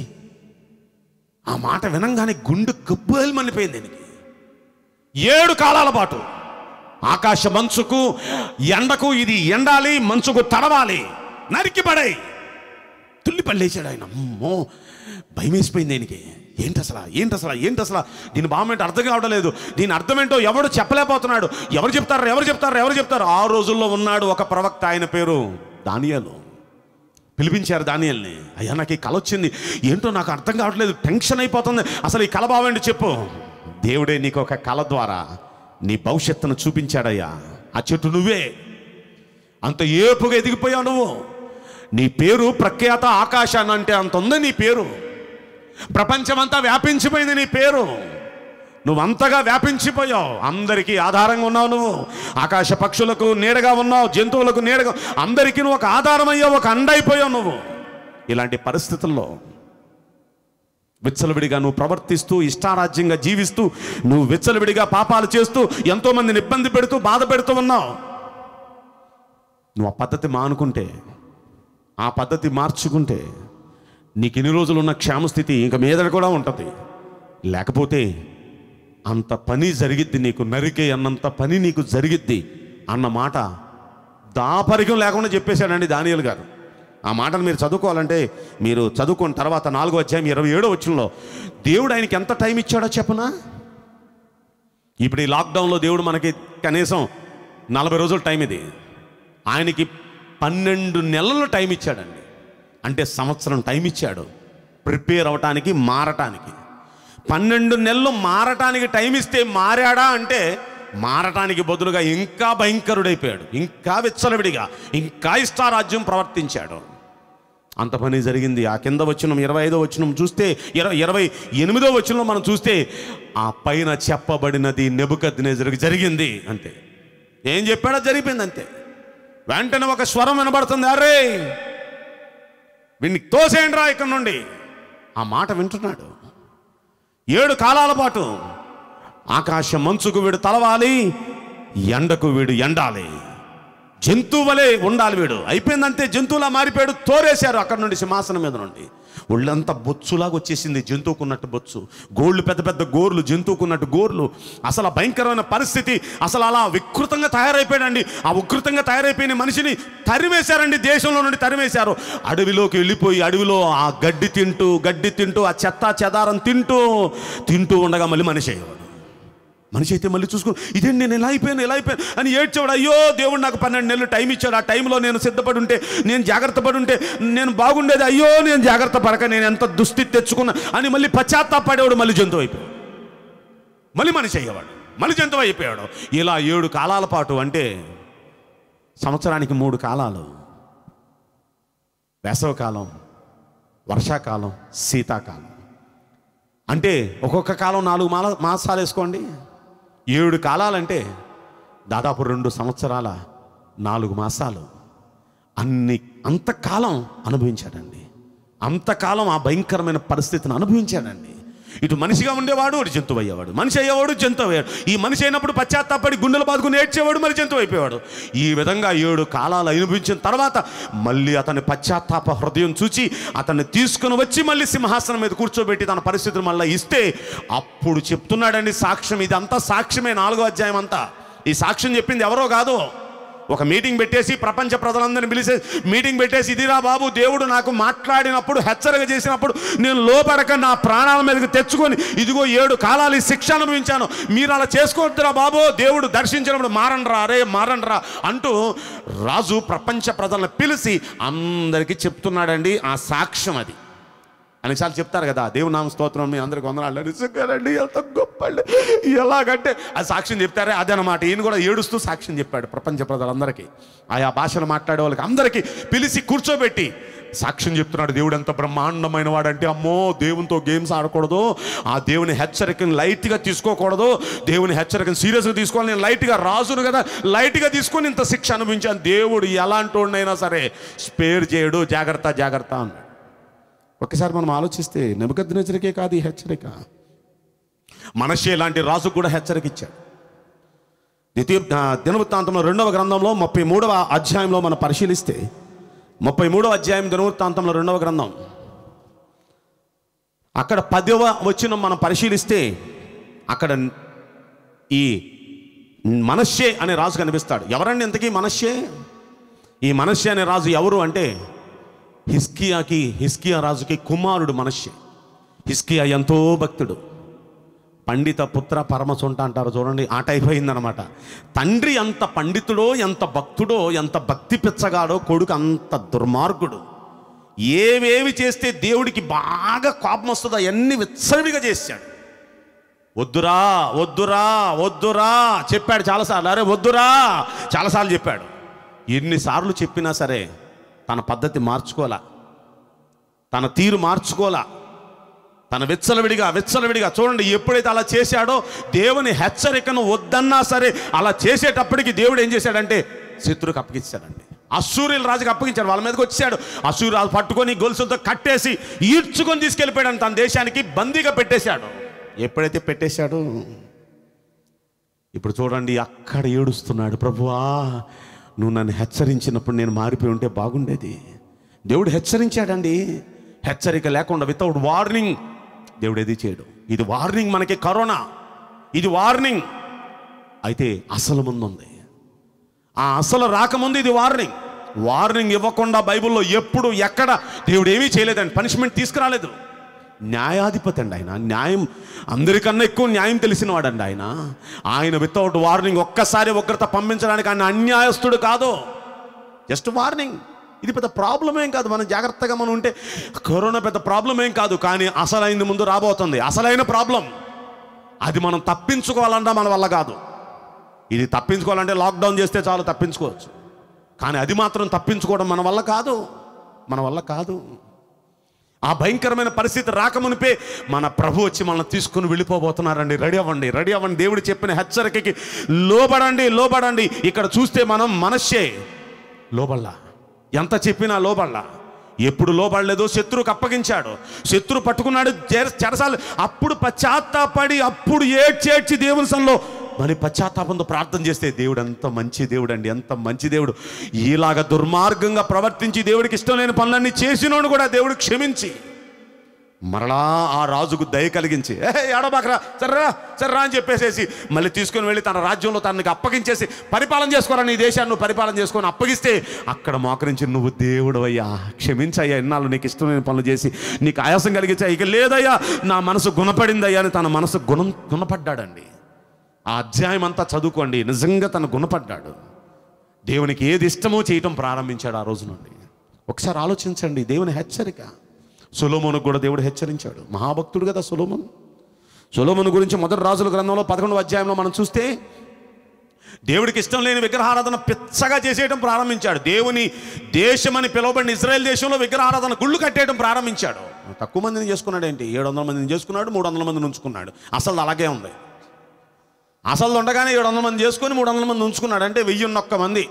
ఆ మాట వినంగానే గుండె గబ్బేల్మనిపోయింది ఆయనకి ఏడు కాలాల పాటు ఆకాశ మంచుకు ఎండకు ఇది ఎండాలి మంచుకు తడవాలి నరికి పడాయి తుల్లిపల్లేసాడు ఆయన అమ్మో భయం వేసిపోయింది దీనికి ఏంటి అసలు ఏంటి అసలు ఏంటి అసలు దీని బామ్మేంటి అర్థం కావడం లేదు దీని అర్థం ఏంటో ఎవడు చెప్పలేకపోతున్నాడు ఎవరు చెప్తారు ఎవరు చెప్తారు ఎవరు చెప్తారు ఆ రోజుల్లో ఉన్నాడు ఒక ప్రవక్త ఆయన పేరు దానియాలు పిలిపించారు దానియల్ని అయ్యా నాకు ఈ కళ వచ్చింది ఏంటో నాకు అర్థం కావట్లేదు టెన్షన్ అయిపోతుంది అసలు ఈ కళ బావేంటి చెప్పు దేవుడే నీకు ఒక కళ ద్వారా నీ భవిష్యత్తును చూపించాడయ్యా ఆ చెట్టు నువ్వే అంత ఏపుగా ఎదిగిపోయావు నువ్వు నీ పేరు ప్రఖ్యాత ఆకాశాన్ని అంటే అంత ఉంది నీ పేరు ప్రపంచమంతా వ్యాపించిపోయింది నీ పేరు నువ్వు అంతగా వ్యాపించిపోయావు అందరికీ ఆధారంగా ఉన్నావు నువ్వు ఆకాశ పక్షులకు నీడగా ఉన్నావు జంతువులకు నీడగా అందరికీ నువ్వు ఒక ఆధారమయ్యావు ఒక అండైపోయావు నువ్వు ఇలాంటి పరిస్థితుల్లో విచ్చలవిడిగా నువ్వు ప్రవర్తిస్తూ ఇష్టారాజ్యంగా జీవిస్తూ నువ్వు విచ్చలవిడిగా పాపాలు చేస్తూ ఎంతో మందిని ఇబ్బంది పెడుతూ బాధ పెడుతూ ఉన్నావు నువ్వు ఆ పద్ధతి మానుకుంటే ఆ పద్ధతి మార్చుకుంటే నీకు ఎన్ని రోజులు ఉన్న క్షేమస్థితి ఇంక మీదట కూడా ఉంటుంది లేకపోతే అంత పని జరిగిద్ది నీకు నరికే అన్నంత పని నీకు జరిగిద్ది అన్న మాట దాపరికం లేకుండా చెప్పేశాడండి దానియల్ గారు ఆ మాటను మీరు చదువుకోవాలంటే మీరు చదువుకున్న తర్వాత నాలుగో అధ్యాయం ఇరవై ఏడో వచ్చంలో దేవుడు ఆయనకి ఎంత టైం ఇచ్చాడో చెప్పనా ఇప్పుడు ఈ లాక్డౌన్లో దేవుడు మనకి కనీసం నలభై రోజుల టైం ఇది ఆయనకి పన్నెండు నెలల టైం ఇచ్చాడండి అంటే సంవత్సరం టైం ఇచ్చాడు ప్రిపేర్ అవటానికి మారటానికి పన్నెండు నెలలు మారటానికి టైం ఇస్తే మారాడా అంటే మారటానికి బదులుగా ఇంకా భయంకరుడైపోయాడు ఇంకా విచ్చలవిడిగా ఇంకా ఇష్టారాజ్యం ప్రవర్తించాడు అంత పని జరిగింది ఆ కింద వచ్చిన ఇరవై ఐదో వచ్చిన చూస్తే ఇరవై ఇరవై ఎనిమిదో వచ్చిన మనం చూస్తే ఆ పైన చెప్పబడినది నెబుకద్నేజరికి జరిగింది అంతే ఏం చెప్పాడో జరిగిపోయింది అంతే వెంటనే ఒక స్వరం వినబడుతుంది అరే వీడిని తోసేయండి రా ఇక్కడ నుండి ఆ మాట వింటున్నాడు ఏడు కాలాల పాటు ఆకాశం మంచుకు వీడు తలవాలి ఎండకు వీడు ఎండాలి జంతువు వలె ఉండాలి వీడు అయిపోయిందంతే జంతువులా మారిపోయాడు తోరేశారు అక్కడ నుండి సింహాసనం మీద నుండి ఒళ్ళంతా బొచ్చులాగా వచ్చేసింది జంతువుకున్నట్టు బొచ్చు గోళ్ళు పెద్ద పెద్ద గోర్లు జంతువుకున్నట్టు గోర్లు అసలు ఆ భయంకరమైన పరిస్థితి అసలు అలా వికృతంగా తయారైపోయాడండి ఆ ఉకృతంగా తయారైపోయిన మనిషిని తరిమేశారండి దేశంలో నుండి తరిమేశారు అడవిలోకి వెళ్ళిపోయి అడవిలో ఆ గడ్డి తింటూ గడ్డి తింటూ ఆ చెత్త చెదారం తింటూ తింటూ ఉండగా మళ్ళీ మనిషి అయ్యేవాడు మనిషి అయితే మళ్ళీ చూసుకుని ఇదేంటి నేను ఎలా అయిపోయాను ఎలా అయిపోయాను అని ఏడ్చేవాడు అయ్యో దేవుడు నాకు పన్నెండు నెలలు టైం ఇచ్చాడు ఆ టైంలో నేను సిద్ధపడి ఉంటే నేను జాగ్రత్త పడి ఉంటే నేను బాగుండేది అయ్యో నేను జాగ్రత్త పడక నేను ఎంత దుస్థితి తెచ్చుకున్నా అని మళ్ళీ పశ్చాత్తాపడేవాడు మళ్ళీ జంతువు అయిపోయాడు మళ్ళీ మనిషి అయ్యేవాడు మళ్ళీ జంతువు అయిపోయాడు ఇలా ఏడు కాలాల పాటు అంటే సంవత్సరానికి మూడు కాలాలు వేసవకాలం వర్షాకాలం శీతాకాలం అంటే ఒక్కొక్క కాలం నాలుగు మాల మాసాలు వేసుకోండి ఏడు కాలాలంటే దాదాపు రెండు సంవత్సరాల నాలుగు మాసాలు అన్ని అంతకాలం అనుభవించాడండి అంతకాలం ఆ భయంకరమైన పరిస్థితిని అనుభవించాడండి ఇటు మనిషిగా ఉండేవాడు అటు జంతువు అయ్యేవాడు మనిషి అయ్యేవాడు జంతువు అయ్యాడు ఈ మనిషి అయినప్పుడు పశ్చాత్తాపడి గుండెలు బాదుకుని ఏడ్చేవాడు మరి జంతువు అయిపోయాడు ఈ విధంగా ఏడు కాలాలు అనుభవించిన తర్వాత మళ్ళీ అతని పశ్చాత్తాప హృదయం చూచి అతన్ని తీసుకుని వచ్చి మళ్ళీ సింహాసనం మీద కూర్చోబెట్టి తన పరిస్థితులు మళ్ళీ ఇస్తే అప్పుడు చెప్తున్నాడండి సాక్ష్యం ఇదంతా సాక్ష్యమే నాలుగో అధ్యాయం అంతా ఈ సాక్ష్యం చెప్పింది ఎవరో కాదు ఒక మీటింగ్ పెట్టేసి ప్రపంచ ప్రజలందరినీ పిలిచే మీటింగ్ పెట్టేసి ఇదిరా బాబు దేవుడు నాకు మాట్లాడినప్పుడు హెచ్చరిక చేసినప్పుడు నేను లోపడక నా ప్రాణాల మీదకి తెచ్చుకొని ఇదిగో ఏడు కాలాలు ఈ శిక్ష అనుభవించాను మీరు అలా చేసుకోవద్దురా బాబు దేవుడు దర్శించినప్పుడు మారండ్రా అరే మారండ్రా అంటూ రాజు ప్రపంచ ప్రజలను పిలిచి అందరికీ చెప్తున్నాడండి ఆ సాక్ష్యం అది అన్నిసార్లు చెప్తారు కదా దేవుని నామ స్తోత్రం మీ అందరికి వందనాలు నిజంగానండి ఎంత గొప్ప అండి ఎలాగంటే అది సాక్ష్యం చెప్తారే అదనమాట ఈయన కూడా ఏడుస్తూ సాక్ష్యం చెప్పాడు ప్రపంచ ప్రజలందరికీ ఆయా భాషలు మాట్లాడే వాళ్ళకి అందరికీ పిలిచి కూర్చోబెట్టి సాక్ష్యం చెప్తున్నాడు దేవుడు ఎంత బ్రహ్మాండమైన వాడంటే అమ్మో దేవునితో గేమ్స్ ఆడకూడదు ఆ దేవుని హెచ్చరికను లైట్గా తీసుకోకూడదు దేవుని హెచ్చరికను సీరియస్గా తీసుకోవాలి నేను లైట్గా రాజును కదా లైట్గా తీసుకొని ఇంత శిక్ష అనుభవించాను దేవుడు ఎలాంటి వాడినైనా సరే స్పేర్ చేయడు జాగ్రత్త జాగ్రత్త అన్నాడు ఒక్కసారి మనం ఆలోచిస్తే నెబద్నెచ్చరికే కాదు ఈ హెచ్చరిక మనషే లాంటి రాజు కూడా హెచ్చరిక ఇచ్చాడు ద్వితీయ ఆ, దినవృత్తాంతంలో రెండవ గ్రంథంలో ముప్పై మూడవ అధ్యాయంలో మనం పరిశీలిస్తే ముప్పై మూడవ అధ్యాయం దినవృత్తాంతంలో రెండవ గ్రంథం అక్కడ పదవ వచ్చిన మనం పరిశీలిస్తే అక్కడ ఈ మనశ్శే అనే రాజు కనిపిస్తాడు ఎవరండి ఇంతకీ మనశ్శే ఈ మనశ్శే అనే రాజు ఎవరు అంటే హిస్కియాకి హిస్కియా రాజుకి కుమారుడు మనశ్శే హిస్కియా ఎంతో భక్తుడు పండిత పుత్ర పరమసుంట అంటారు చూడండి ఆ టైప్ అయిందనమాట తండ్రి ఎంత పండితుడో ఎంత భక్తుడో ఎంత భక్తి పిచ్చగాడో కొడుకు అంత దుర్మార్గుడు ఏవేవి చేస్తే దేవుడికి బాగా కోపం వస్తుందో అవన్నీ విచ్చలవిగా చేశాడు వద్దురా వద్దురా వద్దురా చెప్పాడు చాలాసార్లు అరే వద్దురా చాలాసార్లు చెప్పాడు ఎన్నిసార్లు చెప్పినా సరే తన పద్ధతి మార్చుకోలా తన తీరు మార్చుకోలా తన విచ్చలవిడిగా విచ్చలవిడిగా చూడండి ఎప్పుడైతే అలా చేశాడో దేవుని హెచ్చరికను వద్దన్నా సరే అలా చేసేటప్పటికి దేవుడు ఏం చేశాడంటే శత్రువుకి అప్పగించాడండి అసూర్యుల రాజుకి అప్పగించాడు వాళ్ళ మీదకి వచ్చాడు అసూరు రాజు పట్టుకొని గొలుసులతో కట్టేసి ఈడ్చుకొని తీసుకెళ్ళిపోయాడు తన దేశానికి బందీగా పెట్టేశాడు ఎప్పుడైతే పెట్టేశాడో ఇప్పుడు చూడండి అక్కడ ఏడుస్తున్నాడు ప్రభువా నువ్వు నన్ను హెచ్చరించినప్పుడు నేను మారిపోయి ఉంటే బాగుండేది దేవుడు హెచ్చరించాడండి హెచ్చరిక లేకుండా వితౌట్ వార్నింగ్ దేవుడు ఏది చేయడు ఇది వార్నింగ్ మనకి కరోనా ఇది వార్నింగ్ అయితే అసలు ముందుంది ఆ అసలు రాకముందు ఇది వార్నింగ్ వార్నింగ్ ఇవ్వకుండా బైబిల్లో ఎప్పుడు ఎక్కడ దేవుడు ఏమీ చేయలేదండి పనిష్మెంట్ తీసుకురాలేదు న్యాయాధిపతి అండి ఆయన న్యాయం అందరికన్నా ఎక్కువ న్యాయం తెలిసిన వాడండి ఆయన ఆయన వితౌట్ వార్నింగ్ ఒక్కసారి ఉగ్రత పంపించడానికి ఆయన అన్యాయస్తుడు కాదు జస్ట్ వార్నింగ్ ఇది పెద్ద ప్రాబ్లం ఏం కాదు మనం జాగ్రత్తగా మనం ఉంటే కరోనా పెద్ద ప్రాబ్లం ఏం కాదు కానీ అసలైంది ముందు రాబోతుంది అసలైన ప్రాబ్లం అది మనం తప్పించుకోవాలన్నా మన వల్ల కాదు ఇది తప్పించుకోవాలంటే లాక్డౌన్ చేస్తే చాలు తప్పించుకోవచ్చు కానీ అది మాత్రం తప్పించుకోవడం మన వల్ల కాదు మన వల్ల కాదు ఆ భయంకరమైన పరిస్థితి రాకమునిపే మన ప్రభు వచ్చి మనల్ని తీసుకుని వెళ్ళిపోబోతున్నారండి రెడీ అవ్వండి రెడీ అవ్వండి దేవుడు చెప్పిన హెచ్చరికకి లోబడండి లోబడండి ఇక్కడ చూస్తే మనం మనషే లోబల్లా ఎంత చెప్పినా లోబల్లా ఎప్పుడు లోబడలేదు శత్రువుకి అప్పగించాడు శత్రు పట్టుకున్నాడు చెర- చెరసాలు అప్పుడు పశ్చాత్తాపడి అప్పుడు ఏడ్చేడ్చి దేవుని సన్నిలో మరి పశ్చాత్తాపంతో ప్రార్థన చేస్తే దేవుడు ఎంత మంచి దేవుడు అండి ఎంత మంచి దేవుడు ఇలాగ దుర్మార్గంగా ప్రవర్తించి దేవుడికి ఇష్టం లేని పనులన్నీ చేసినోడు కూడా దేవుడు క్షమించి మరలా ఆ రాజుకు దయ కలిగించి ఏ ఏడబాకరా సర్రా సర్రా అని చెప్పేసేసి మళ్ళీ తీసుకొని వెళ్ళి తన రాజ్యంలో తనకి అప్పగించేసి పరిపాలన చేసుకోరా నీ దేశాన్ని నువ్వు పరిపాలన చేసుకొని అప్పగిస్తే అక్కడ మోకరించి నువ్వు దేవుడు అయ్యా క్షమించయ్యా ఇన్నాళ్ళు నీకు ఇష్టమైన పనులు చేసి నీకు ఆయాసం కలిగించా ఇక లేదయ్యా నా మనసు గుణపడిందయ్యా అని తన మనసు గుణం గుణపడ్డాడండి ఆ అధ్యాయం అంతా చదువుకోండి నిజంగా తను గుణపడ్డాడు దేవునికి ఏది ఇష్టమో చేయటం ప్రారంభించాడు ఆ రోజు నుండి ఒకసారి ఆలోచించండి దేవుని హెచ్చరిక సొలోమోనుకు కూడా దేవుడు హెచ్చరించాడు మహాభక్తుడు కదా సొలోమోను సొలోమోను గురించి మొదటి రాజుల గ్రంథంలో పదకొండవ అధ్యాయంలో మనం చూస్తే దేవుడికి ఇష్టం లేని విగ్రహారాధన పిచ్చగా చేసేయడం ప్రారంభించాడు దేవుని దేశమని పిలువబడిన ఇజ్రాయెల్ దేశంలో విగ్రహారాధన గుళ్ళు కట్టేయడం ప్రారంభించాడు తక్కువ మందిని చేసుకున్నాడు ఏంటి ఏడు వందల మందిని చేసుకున్నాడు మూడు వందల మందిని ఉంచుకున్నాడు అసలు అలాగే ఉంది అసలు ఉండగానే ఏడు వందల మంది చేసుకొని మూడు వందల మంది ఉంచుకున్నాడు అంటే వెయ్యిన్నొక్క మంది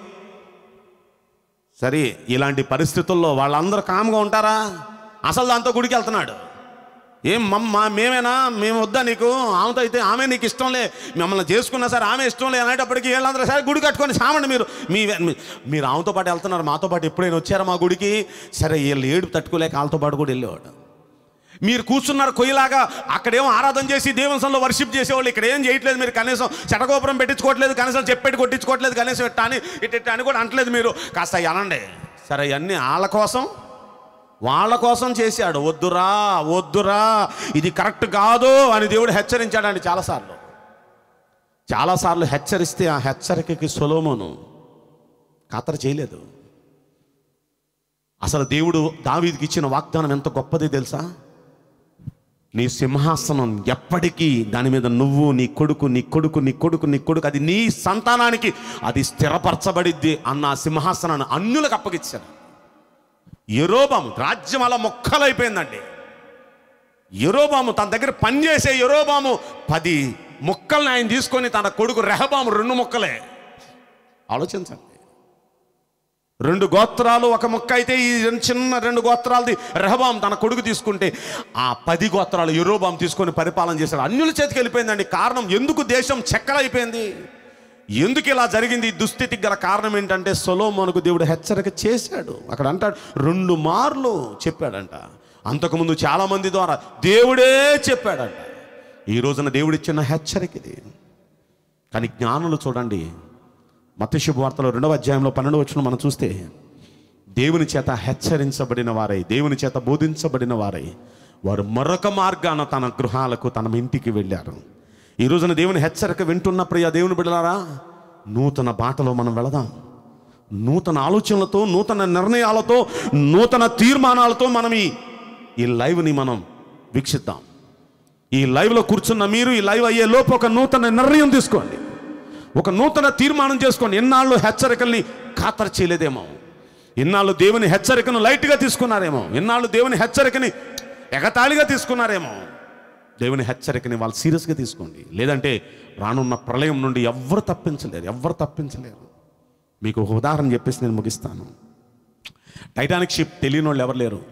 సరే ఇలాంటి పరిస్థితుల్లో వాళ్ళందరూ కామ్గా ఉంటారా అసలు దాంతో గుడికి వెళ్తున్నాడు ఏం మమ్మ మేమేనా మేము వద్దా నీకు ఆమెతో అయితే ఆమె నీకు ఇష్టంలే మిమ్మల్ని చేసుకున్నా సరే ఆమె ఇష్టంలే అనేటప్పటికి వీళ్ళందరూ సరే గుడి కట్టుకొని సామండి మీరు మీ మీ- మీరు ఆమెతో పాటు వెళ్తున్నారు మాతో పాటు ఎప్పుడైనా వచ్చారా మా గుడికి సరే వీళ్ళు ఏడు తట్టుకోలేక వాళ్ళతో పాటు కూడా వెళ్ళేవాడు మీరు కూర్చున్నారు కొయ్యలాగా అక్కడేమో ఆరాధన చేసి దేవస్థంలో వర్షిప్ చేసేవాళ్ళు ఇక్కడ ఏం చేయట్లేదు మీరు కనీసం చెటగోపురం పెట్టించుకోవట్లేదు కనీసం చెప్పెట్టి కొట్టించుకోవట్లేదు కనీసం ఇట్ట అని ఇట్ట ఇట్ట అని కూడా అంటలేదు మీరు కాస్త అవి అనండి సరే ఇవన్నీ వాళ్ళ కోసం వాళ్ళ కోసం చేశాడు వద్దురా వద్దురా ఇది కరెక్ట్ కాదు అని దేవుడు హెచ్చరించాడండి చాలాసార్లు చాలాసార్లు హెచ్చరిస్తే ఆ హెచ్చరికకి సొలోమోను ఖాతరు చేయలేదు అసలు దేవుడు దావీదికి ఇచ్చిన వాగ్దానం ఎంత గొప్పది తెలుసా నీ సింహాసనం ఎప్పటికీ దాని మీద నువ్వు నీ కొడుకు నీ కొడుకు నీ కొడుకు నీ కొడుకు అది నీ సంతానానికి అది స్థిరపరచబడిద్ది అన్న ఆ సింహాసనాన్ని అన్యులకు అప్పగిచ్చాడు ఎరోబాము రాజ్యం అలా మొక్కలైపోయిందండి ఎరోబాము తన దగ్గర పనిచేసే ఎరోబాము పది ముక్కల్ని ఆయన తీసుకొని తన కొడుకు రెహబాము రెండు ముక్కలే ఆలోచించండి రెండు గోత్రాలు ఒక ముక్క అయితే ఈ రెండు చిన్న రెండు గోత్రాలది రెహబాం తన కొడుకు తీసుకుంటే ఆ పది గోత్రాలు ఎరోబాం తీసుకొని పరిపాలన చేశాడు అన్యుల చేతికి వెళ్ళిపోయిందండి కారణం ఎందుకు దేశం చెక్కలైపోయింది ఎందుకు ఇలా జరిగింది ఈ దుస్థితికి గల కారణం ఏంటంటే సొలోమోనుకు దేవుడు హెచ్చరిక చేశాడు అక్కడ అంటాడు రెండు మార్లు చెప్పాడంట అంతకుముందు చాలామంది ద్వారా దేవుడే చెప్పాడంట ఈ రోజున దేవుడిచ్చిన హెచ్చరిక ఇది కానీ జ్ఞానులు చూడండి మత్స్యపు వార్తలో రెండవ అధ్యాయంలో పన్నెండు వచ్చిన మనం చూస్తే దేవుని చేత హెచ్చరించబడిన వారై దేవుని చేత బోధించబడిన వారై వారు మరొక మార్గాన తన గృహాలకు తన ఇంటికి వెళ్ళారు ఈ రోజున దేవుని హెచ్చరిక వింటున్న ప్రియ దేవుని బిడ్డలారా నూతన బాటలో మనం వెళదాం నూతన ఆలోచనలతో నూతన నిర్ణయాలతో నూతన తీర్మానాలతో మనం ఈ ఈ లైవ్ని మనం వీక్షిద్దాం ఈ లైవ్లో కూర్చున్న మీరు ఈ లైవ్ అయ్యే లోపు ఒక నూతన నిర్ణయం తీసుకోండి ఒక నూతన తీర్మానం చేసుకోండి ఎన్నాళ్ళు హెచ్చరికల్ని ఖాతరు చేయలేదేమో ఇన్నాళ్ళు దేవుని హెచ్చరికను లైట్గా తీసుకున్నారేమో ఇన్నాళ్ళు దేవుని హెచ్చరికని ఎగతాళిగా తీసుకున్నారేమో దేవుని హెచ్చరికని వాళ్ళు సీరియస్గా తీసుకోండి లేదంటే రానున్న ప్రళయం నుండి ఎవ్వరు తప్పించలేరు ఎవ్వరు తప్పించలేరు మీకు ఒక ఉదాహరణ చెప్పేసి నేను ముగిస్తాను టైటానిక్ షిప్ తెలియని వాళ్ళు ఎవరు లేరు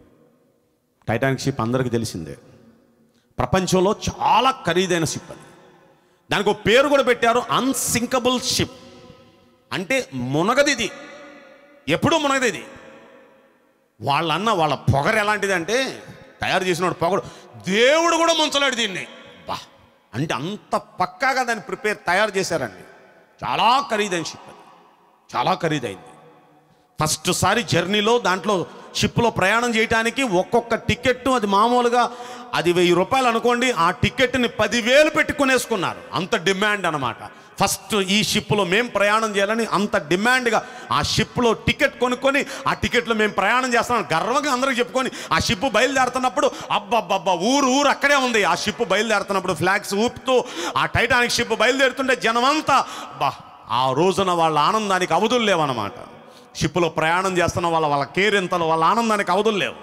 టైటానిక్ షిప్ అందరికీ తెలిసిందే ప్రపంచంలో చాలా ఖరీదైన షిప్ అది దానికి ఒక పేరు కూడా పెట్టారు అన్సింకబుల్ షిప్ అంటే మునగది ఇది ఎప్పుడూ మునగది ఇది వాళ్ళన్న వాళ్ళ పొగరు ఎలాంటిది అంటే తయారు చేసినవాడు పొగడు దేవుడు కూడా ముంచలేడు దీన్ని బా అంటే అంత పక్కాగా దాన్ని ప్రిపేర్ తయారు చేశారండి చాలా ఖరీదైన షిప్ అది చాలా ఖరీదైంది ఫస్ట్ సారి జర్నీలో దాంట్లో షిప్లో ప్రయాణం చేయడానికి ఒక్కొక్క టికెట్ అది మామూలుగా అది వెయ్యి రూపాయలు అనుకోండి ఆ టికెట్ని పదివేలు పెట్టుకునేసుకున్నారు అంత డిమాండ్ అనమాట ఫస్ట్ ఈ షిప్లో మేము ప్రయాణం చేయాలని అంత డిమాండ్గా ఆ షిప్లో టికెట్ కొనుక్కొని ఆ టికెట్లో మేము ప్రయాణం చేస్తున్నాం గర్వంగా అందరికి చెప్పుకొని ఆ షిప్ బయలుదేరుతున్నప్పుడు అబ్బబ్బబ్బా ఊరు ఊరు అక్కడే ఉంది ఆ షిప్ బయలుదేరుతున్నప్పుడు ఫ్లాగ్స్ ఊపుతూ ఆ టైటానిక్ షిప్ బయలుదేరుతుంటే జనమంతా బా ఆ రోజున వాళ్ళ ఆనందానికి అవధులు లేవన్నమాట షిప్లో ప్రయాణం చేస్తున్న వాళ్ళ వాళ్ళ కేరింతలు వాళ్ళ ఆనందానికి అవధులు లేవు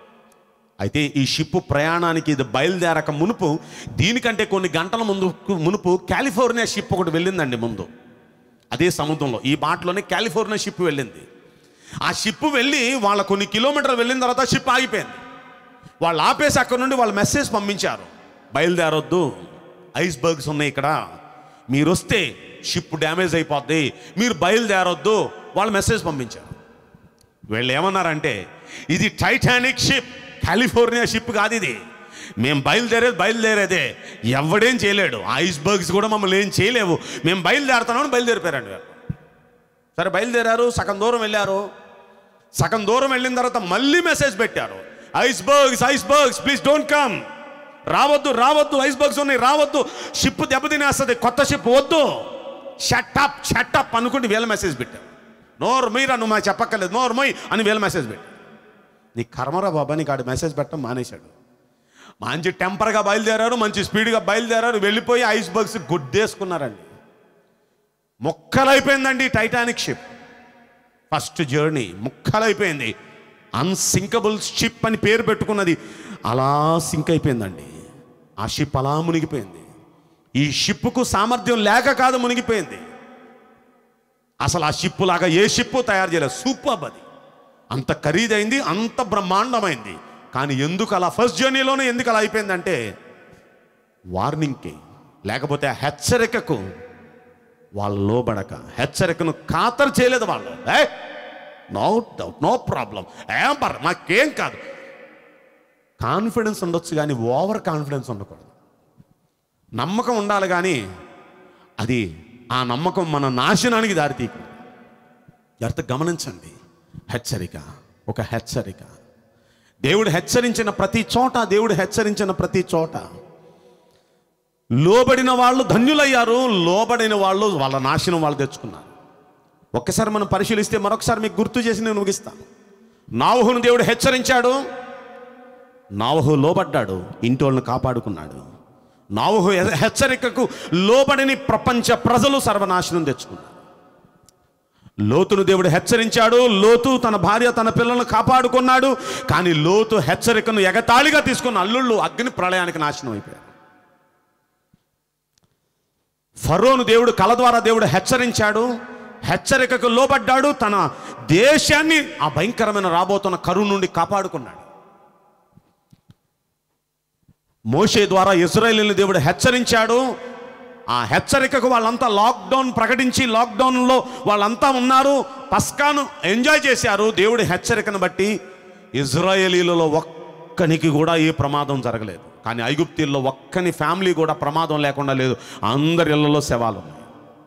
అయితే ఈ షిప్ ప్రయాణానికి ఇది బయలుదేరక మునుపు దీనికంటే కొన్ని గంటల ముందు మునుపు కాలిఫోర్నియా షిప్ ఒకటి వెళ్ళిందండి ముందు అదే సముద్రంలో ఈ బాటలోనే కాలిఫోర్నియా షిప్ వెళ్ళింది ఆ షిప్ వెళ్ళి వాళ్ళ కొన్ని కిలోమీటర్లు వెళ్ళిన తర్వాత షిప్ ఆగిపోయింది వాళ్ళు ఆపేసి అక్కడ నుండి వాళ్ళు మెసేజ్ పంపించారు బయలుదేరొద్దు ఐస్ బర్గ్స్ ఉన్నాయి ఇక్కడ మీరు వస్తే షిప్ డ్యామేజ్ అయిపోద్ది మీరు బయలుదేరొద్దు వాళ్ళు మెసేజ్ పంపించారు వీళ్ళు ఏమన్నారంటే ఇది టైటానిక్ షిప్ కాలిఫోర్నియా షిప్ కాదు ఇది మేము బయలుదేరేది బయలుదేరేదే ఎవడేం చేయలేడు ఐస్ బర్గ్స్ కూడా మమ్మల్ని ఏం చేయలేవు మేము బయలుదేరుతున్నామని బయలుదేరిపోయారండి వీళ్ళు. సరే బయలుదేరారు సగం దూరం వెళ్ళారు సగం దూరం వెళ్ళిన తర్వాత మళ్ళీ మెసేజ్ పెట్టారు icebergs icebergs please don't come రావద్దు రావద్దు ఐస్ బర్గ్స్ ఉన్నాయి రావద్దు షిప్ దెబ్బతినేస్తుంది కొత్త షిప్ వద్దు షట్టప్ షట్టప్ అనుకుంటే వీళ్ళ మెసేజ్ పెట్టారు నోరు మీరా నువ్వు మాకు చెప్పక్కర్లేదు నోరు మొయ్ అని వీళ్ళ మెసేజ్ పెట్టారు నీ కర్మరా బాబా నీకు ఆడు మెసేజ్ పెట్టడం మానేశాడు మంచి టెంపర్గా బయలుదేరారు మంచి స్పీడ్గా బయలుదేరారు వెళ్ళిపోయి ఐస్ బర్గ్స్ గుడ్డేసుకున్నారండి ముక్కలైపోయిందండి టైటానిక్ షిప్ ఫస్ట్ జర్నీ ముక్కలైపోయింది అన్సింకబుల్ షిప్ అని పేరు పెట్టుకున్నది అలా సింక్ అయిపోయిందండి ఆ షిప్ అలా మునిగిపోయింది ఈ షిప్కు సామర్థ్యం లేక కాదు మునిగిపోయింది అసలు ఆ షిప్ లాగా ఏ షిప్ తయారు చేయలేదు సూపర్ అది అంత ఖరీదైంది అంత బ్రహ్మాండమైంది కానీ ఎందుకు అలా ఫస్ట్ జర్నీలోనే ఎందుకు అలా అయిపోయిందంటే వార్నింగ్కి లేకపోతే ఆ హెచ్చరికకు వాళ్ళు లోబడక హెచ్చరికను ఖాతరు చేయలేదు వాళ్ళు ఏ నో డౌట్ నో ప్రాబ్లం ఏం పర్ మాకేం కాదు కాన్ఫిడెన్స్ ఉండొచ్చు కానీ ఓవర్ కాన్ఫిడెన్స్ ఉండకూడదు నమ్మకం ఉండాలి కానీ అది ఆ నమ్మకం మన నాశనానికి దారితీయకూడదు జాగ్రత్త గమనించండి హెచ్చరిక ఒక హెచ్చరిక దేవుడు హెచ్చరించిన ప్రతి చోట దేవుడు హెచ్చరించిన ప్రతి చోట లోబడిన వాళ్ళు ధన్యులయ్యారు లోబడిన వాళ్ళు వాళ్ళ నాశనం వాళ్ళు తెచ్చుకున్నారు ఒక్కసారి మనం పరిశీలిస్తే మరొకసారి మీకు గుర్తు చేసి నేను ముగిస్తాను నావహును దేవుడు హెచ్చరించాడు నావహు లోబడ్డాడు ఇంటి వాళ్ళని కాపాడుకున్నాడు నావహు హె- హెచ్చరికకు లోబడిని ప్రపంచ ప్రజలు సర్వనాశనం తెచ్చుకున్నారు లోతును దేవుడు హెచ్చరించాడు లోతు తన భార్య తన పిల్లలను కాపాడుకున్నాడు కానీ లోతు హెచ్చరికను ఎగతాళిగా తీసుకున్న అల్లుళ్ళు అగ్ని ప్రళయానికి నాశనం అయిపోయారు ఫరోను దేవుడు కల ద్వారా దేవుడు హెచ్చరించాడు హెచ్చరికకు లోబడ్డాడు తన దేశాన్ని ఆ భయంకరమైన రాబోతున్న కరువు నుండి కాపాడుకున్నాడు మోషే ద్వారా ఇజ్రాయేలీని దేవుడు హెచ్చరించాడు ఆ హెచ్చరికకు వాళ్ళంతా లాక్డౌన్ ప్రకటించి లాక్డౌన్లో వాళ్ళంతా ఉన్నారు పస్కాను ఎంజాయ్ చేశారు దేవుడి హెచ్చరికను బట్టి ఇజ్రాయేలీలలో ఒక్కనికి కూడా ఏ ప్రమాదం జరగలేదు కానీ ఐగుప్తీల్లో ఒక్కని ఫ్యామిలీ కూడా ప్రమాదం లేకుండా లేదు అందరి ఇళ్లలో శవాలు ఉన్నాయి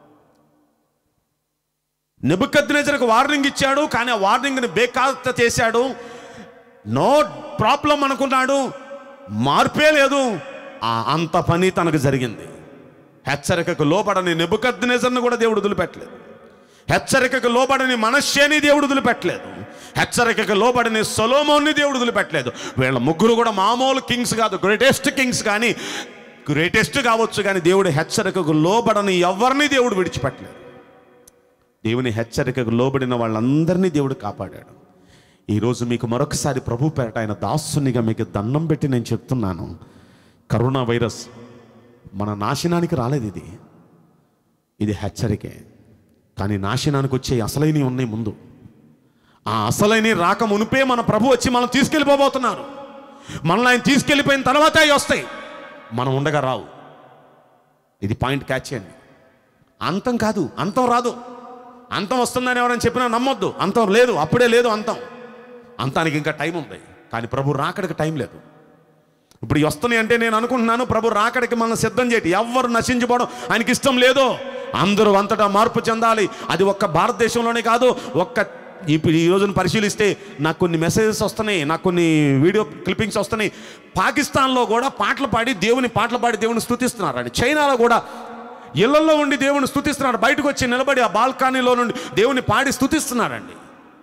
నిబుకద్నెజరకు వార్నింగ్ ఇచ్చాడు కానీ ఆ వార్నింగ్ని బేఖాత చేశాడు నో ప్రాబ్లం అనుకున్నాడు మార్పే లేదు ఆ అంత పని తనకు జరిగింది హెచ్చరికకు లోబడని నెబుకద్నెజర్ను కూడా దేవుడు వదిలిపెట్టలేదు హెచ్చరికకు లోబడని మనశ్శేని దేవుడు వదిలిపెట్టలేదు హెచ్చరికకు లోబడని సొలోమోన్ని దేవుడు వదిలిపెట్టలేదు వీళ్ళ ముగ్గురు కూడా మామూలు కింగ్స్ కాదు గ్రేటెస్ట్ కింగ్స్ కానీ గ్రేటెస్ట్ కావచ్చు కానీ దేవుడి హెచ్చరికకు లోబడని ఎవరిని దేవుడు విడిచిపెట్టలేదు దేవుని హెచ్చరికకు లోబడిన వాళ్ళందరినీ దేవుడు కాపాడాడు ఈరోజు మీకు మరొకసారి ప్రభు పేరట ఆయన దాసునిగా మీకు దండం పెట్టి నేను చెప్తున్నాను కరోనా వైరస్ మన నాశనానికి రాలేదు ఇది ఇది హెచ్చరికే కానీ నాశనానికి వచ్చే అసలైనవి ఉన్నాయి ముందు ఆ అసలైన రాక మునిపే మన ప్రభు వచ్చి మనం తీసుకెళ్ళిపోబోతున్నారు మనల్ని ఆయన తీసుకెళ్ళిపోయిన తర్వాత అవి వస్తాయి మనం ఉండగా రావు ఇది పాయింట్ క్యాచ్ చేయండి అంతం కాదు అంతం రాదు అంతం వస్తుందని ఎవరైనా చెప్పినా నమ్మొద్దు అంతం లేదు అప్పుడే లేదు అంతం అంతానికి ఇంకా టైం ఉంది కానీ ప్రభు రాకడికి టైం లేదు ఇప్పుడు ఇవి వస్తున్నాయి అంటే నేను అనుకుంటున్నాను ప్రభు రాకడికి మనం సిద్ధం చేయటి ఎవ్వరు నశించిపోవడం ఆయనకి ఇష్టం లేదు అందరూ అంతటా మార్పు చెందాలి అది ఒక్క భారతదేశంలోనే కాదు ఒక్క ఇప్పుడు ఈ రోజున పరిశీలిస్తే నాకు కొన్ని మెసేజెస్ వస్తున్నాయి నాకు కొన్ని వీడియో క్లిప్పింగ్స్ వస్తున్నాయి పాకిస్తాన్లో కూడా పాటలు పాడి దేవుని పాటలు పాడి దేవుని స్తుతిస్తున్నారండి చైనాలో కూడా ఇళ్లలో ఉండి దేవుని స్తుతిస్తున్నాడు బయటకు వచ్చి నిలబడి ఆ బాల్కనీలో నుండి దేవుని పాడి స్తుతిస్తున్నారండి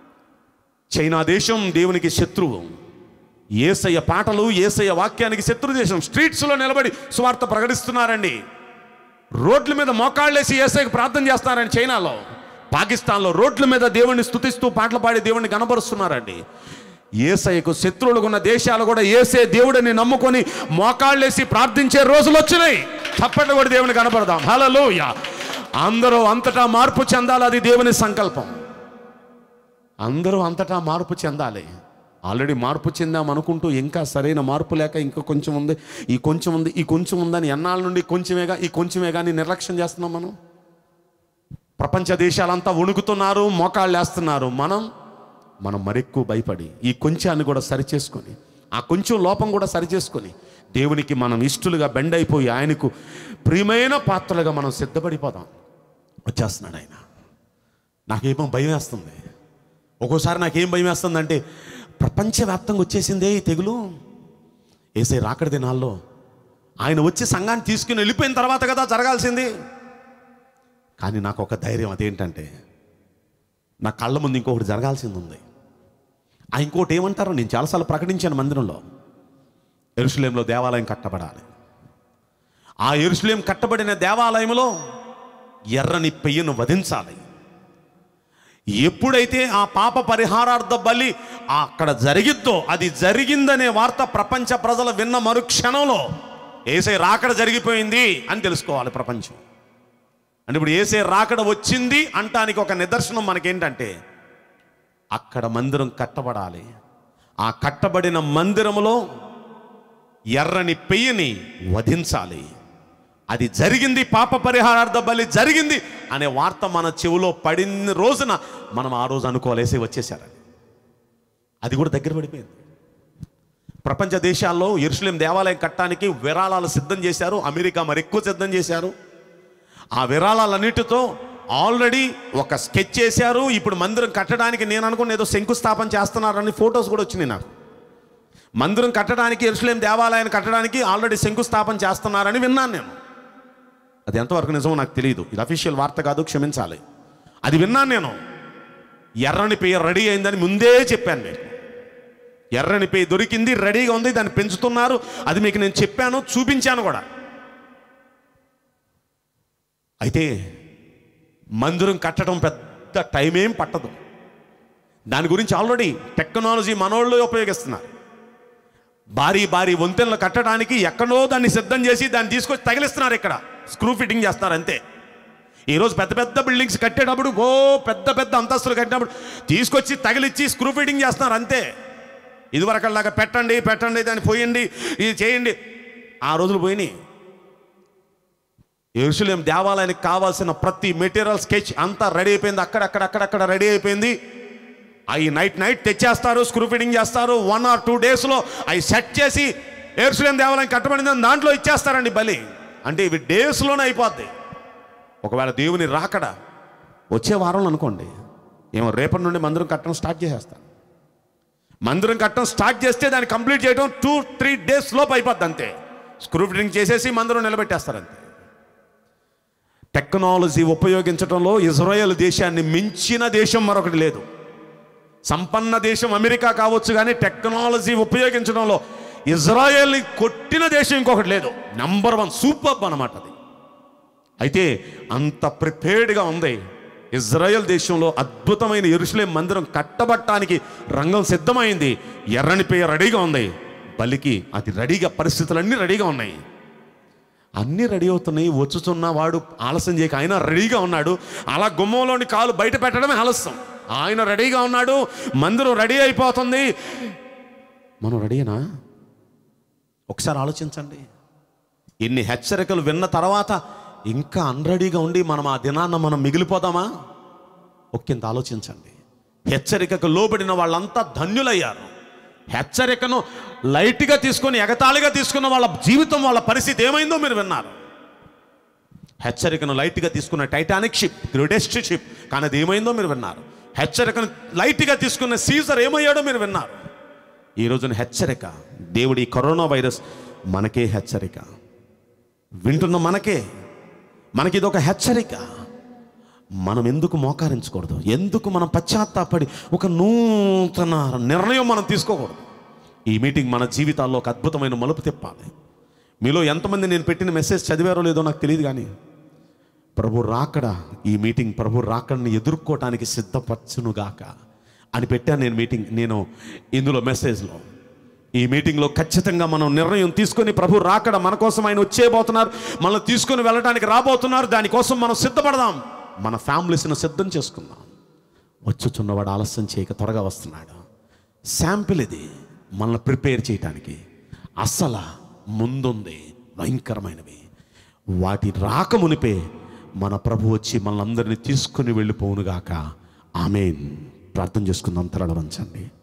చైనా దేశం దేవునికి శత్రువు ఏసయ్య పాటలు ఏసయ్య వాక్యానికి శత్రు దేశం స్ట్రీట్స్లో నిలబడి సువార్త ప్రకటిస్తున్నారండి రోడ్ల మీద మోకాళ్ళేసి ఏసైకి ప్రార్థన చేస్తున్నారండి చైనాలో పాకిస్తాన్లో రోడ్ల మీద దేవుణ్ణి స్తుతిస్తూ పాటలు పాడి దేవుణ్ణి కనబరుస్తున్నారండి ఏసయ్యకు శత్రువులుగా ఉన్న దేశాలు కూడా ఏసే దేవుడిని నమ్ముకొని మోకాళ్ళేసి ప్రార్థించే రోజులు వచ్చినాయి తప్పట్లు కూడా దేవుని కనపడదాం హలోయ అందరూ అంతటా మార్పు చెందాలి అది దేవుని సంకల్పం అందరూ అంతటా మార్పు చెందాలి ఆల్రెడీ మార్పు చెందాం అనుకుంటూ ఇంకా సరైన మార్పు లేక ఇంకా కొంచెం ఉంది ఈ కొంచెం ఉంది ఈ కొంచెం ఉందని ఎన్నాళ్ళ నుండి కొంచెమేగా ఈ కొంచెమే కానీ నిర్లక్ష్యం చేస్తున్నాం మనం ప్రపంచ దేశాలంతా వణుకుతున్నారు మోకాళ్ళు వేస్తున్నారు మనం మనం మరెక్కువ భయపడి ఈ కొంచెాన్ని కూడా సరిచేసుకొని ఆ కొంచెం లోపం కూడా సరిచేసుకొని దేవునికి మనం ఇష్టలుగా బెండ్ అయిపోయి ఆయనకు ప్రియమైన పాత్రలుగా మనం సిద్ధపడిపోదాం వచ్చేస్తున్నాడు ఆయన నాకేమో భయం వేస్తుంది ఒక్కోసారి నాకేం భయం వేస్తుందంటే ప్రపంచవ్యాప్తంగా వచ్చేసిందే ఈ తెగులు ఏసై రాకడి దినాల్లో ఆయన వచ్చి సంఘాన్ని తీసుకుని వెళ్ళిపోయిన తర్వాత కదా జరగాల్సింది కానీ నాకు ఒక ధైర్యం అదేంటంటే నా కళ్ళ ముందు ఇంకొకటి జరగాల్సింది ఉంది ఆ ఇంకోటి ఏమంటారో నేను చాలాసార్లు ప్రకటించాను మందిరంలో ఎరుసలేంలో దేవాలయం కట్టబడాలి ఆ ఎరుసలేం కట్టబడిన దేవాలయంలో ఎర్రని పెయ్యను వధించాలి ఎప్పుడైతే ఆ పాప పరిహారార్థ బలి అక్కడ జరిగిద్దో అది జరిగిందనే వార్త ప్రపంచ ప్రజలు విన్న మరుక్షణంలో ఏసై రాకడ జరిగిపోయింది అని తెలుసుకోవాలి ప్రపంచం అంటే ఇప్పుడు ఏసే రాకడ వచ్చింది అంటానికి ఒక నిదర్శనం మనకేంటంటే అక్కడ మందిరం కట్టబడాలి ఆ కట్టబడిన మందిరములో ఎర్రని పెయ్యని వధించాలి అది జరిగింది పాప పరిహారార్థ బలి జరిగింది అనే వార్త మన చెవిలో పడిన రోజున మనం ఆ రోజు అనుకోలేసి వచ్చేసారని అది కూడా దగ్గర పడిపోయింది ప్రపంచ దేశాల్లో ఎరుసలేం దేవాలయం కట్టడానికి విరాళాలు సిద్ధం చేశారు అమెరికా మరి ఎక్కువ సిద్ధం చేశారు ఆ విరాళాలన్నిటితో ఆల్రెడీ ఒక స్కెచ్ చేశారు ఇప్పుడు మందిరం కట్టడానికి నేను అనుకున్న ఏదో శంకుస్థాపన చేస్తున్నారని ఫొటోస్ కూడా వచ్చినాయి నాకు మందిరం కట్టడానికి ఎరుసలేం దేవాలయాన్ని కట్టడానికి ఆల్రెడీ శంకుస్థాపన చేస్తున్నారని విన్నాను నేను అది ఎంతవరకు నిజమో నాకు తెలియదు ఇది అఫీషియల్ వార్త కాదు క్షమించాలి అది విన్నాను నేను ఎర్రని పేరు రెడీ అయిందని ముందే చెప్పాను నేను ఎర్రని పేరు దొరికింది రెడీగా ఉంది దాన్ని పెంచుతున్నారు అది మీకు నేను చెప్పాను చూపించాను కూడా అయితే మందిరం కట్టడం పెద్ద టైం ఏం పట్టదు దాని గురించి ఆల్రెడీ టెక్నాలజీ మనోళ్ళు ఉపయోగిస్తున్నారు భారీ భారీ వంతెనలు కట్టడానికి ఎక్కడో దాన్ని సిద్ధం చేసి దాన్ని తీసుకొచ్చి తగిలిస్తున్నారు ఇక్కడ స్క్రూ ఫిట్టింగ్ చేస్తున్నారు అంతే ఈరోజు పెద్ద పెద్ద బిల్డింగ్స్ కట్టేటప్పుడు ఓ పెద్ద పెద్ద అంతస్తులు కట్టినప్పుడు తీసుకొచ్చి తగిలిచ్చి స్క్రూ ఫిట్టింగ్ చేస్తున్నారు అంతే ఇదివరకల్లాగా పెట్టండి పెట్టండి దాన్ని పోయండి ఇది చేయండి ఆ రోజులు పోయినాయి ఎరుసలేం దేవాలయానికి కావాల్సిన ప్రతి మెటీరియల్ స్కెచ్ అంతా రెడీ అయిపోయింది అక్కడక్కడ అక్కడక్కడ రెడీ అయిపోయింది అవి నైట్ నైట్ తెచ్చేస్తారు స్క్రూ ఫిట్టింగ్ చేస్తారు వన్ ఆర్ టూ డేస్లో అవి సెట్ చేసి ఎరుసలేం దేవాలయం కట్టబడిందని దాంట్లో ఇచ్చేస్తారండి బలి అంటే ఇవి డేస్లోనే అయిపోద్ది ఒకవేళ దేవుని రాకడ వచ్చే వారంలో అనుకోండి ఏమో రేపటి నుండి మందిరం కట్టడం స్టార్ట్ చేసేస్తాను మందిరం కట్టడం స్టార్ట్ చేస్తే దాన్ని కంప్లీట్ చేయడం టూ త్రీ డేస్ లోపు అయిపోద్ది అంతే స్క్రూ ఫిట్టింగ్ చేసేసి మందిరం నిలబెట్టేస్తారు అంతే టెక్నాలజీ ఉపయోగించడంలో ఇజ్రాయెల్ దేశాన్ని మించిన దేశం మరొకటి లేదు సంపన్న దేశం అమెరికా కావచ్చు కానీ టెక్నాలజీ ఉపయోగించడంలో ఇజ్రాయెల్ని కొట్టిన దేశం ఇంకొకటి లేదు నంబర్ వన్ సూపర్ అన్నమాట అది అయితే అంత ప్రిపేర్డ్గా ఉంది ఇజ్రాయెల్ దేశంలో అద్భుతమైన ఎరుసలేం మందిరం కట్టబట్టడానికి రంగం సిద్ధమైంది ఎర్రని పేయ రెడీగా ఉంది బలికి అది రెడీగా పరిస్థితులన్నీ రెడీగా ఉన్నాయి అన్నీ రెడీ అవుతున్నాయి వచ్చుతున్న వాడు ఆలస్యం చేయక ఆయన రెడీగా ఉన్నాడు అలా గుమ్మంలోని కాలు బయట పెట్టడమే ఆలస్యం ఆయన రెడీగా ఉన్నాడు మందిరం రెడీ అయిపోతుంది మనం రెడీనా ఒకసారి ఆలోచించండి ఎన్ని హెచ్చరికలు విన్న తర్వాత ఇంకా అన్రెడీగా ఉండి మనం ఆ దినాన్న మనం మిగిలిపోదామా ఒక్కింత ఆలోచించండి హెచ్చరికకు లోబడిన వాళ్ళంతా ధన్యులయ్యారు హెచ్చరికను లైట్గా తీసుకొని ఎగతాళిగా తీసుకున్న వాళ్ళ జీవితం వాళ్ళ పరిస్థితి ఏమైందో మీరు విన్నారు హెచ్చరికను లైట్గా తీసుకున్న టైటానిక్ షిప్ గ్రేటెస్ట్ షిప్ కానీ అది ఏమైందో మీరు విన్నారు హెచ్చరికను లైట్గా తీసుకున్న సీజర్ ఏమయ్యాడో మీరు విన్నారు ఈ రోజున హెచ్చరిక దేవుడి కరోనా వైరస్ మనకే హెచ్చరిక వింటున్న మనకే మనకి ఇది ఒక హెచ్చరిక మనం ఎందుకు మోకారించకూడదు ఎందుకు మనం పశ్చాత్తాపడి ఒక నూతన నిర్ణయం మనం తీసుకోకూడదు ఈ మీటింగ్ మన జీవితాల్లో ఒక అద్భుతమైన మలుపు తిప్పాలి మీలో ఎంతమంది నేను పెట్టిన మెసేజ్ చదివారో లేదో నాకు తెలియదు కానీ ప్రభు రాకడ ఈ మీటింగ్ ప్రభు రాకడని ఎదుర్కోవటానికి సిద్ధపరచునుగాక అని పెట్టాను నేను మీటింగ్ నేను ఇందులో మెసేజ్లో ఈ మీటింగ్లో ఖచ్చితంగా మనం నిర్ణయం తీసుకొని ప్రభు రాకడ మన కోసం ఆయన వచ్చేయబోతున్నారు మనల్ని తీసుకొని వెళ్ళడానికి రాబోతున్నారు దానికోసం మనం సిద్ధపడదాం మన ఫ్యామిలీస్ని సిద్ధం చేసుకుందాం వచ్చుచున్నవాడు ఆలస్యం చేయక త్వరగా వస్తున్నాడు శాంపిల్ ఇది మనల్ని ప్రిపేర్ చేయటానికి అసలు ముందుంది భయంకరమైనవి వాటి రాకమునిపే మన ప్రభు వచ్చి మనల్ని అందరినీ తీసుకుని వెళ్ళిపోవునుగాక ఆమెన్ ప్రార్థన చేసుకుందాం తరల వంచండి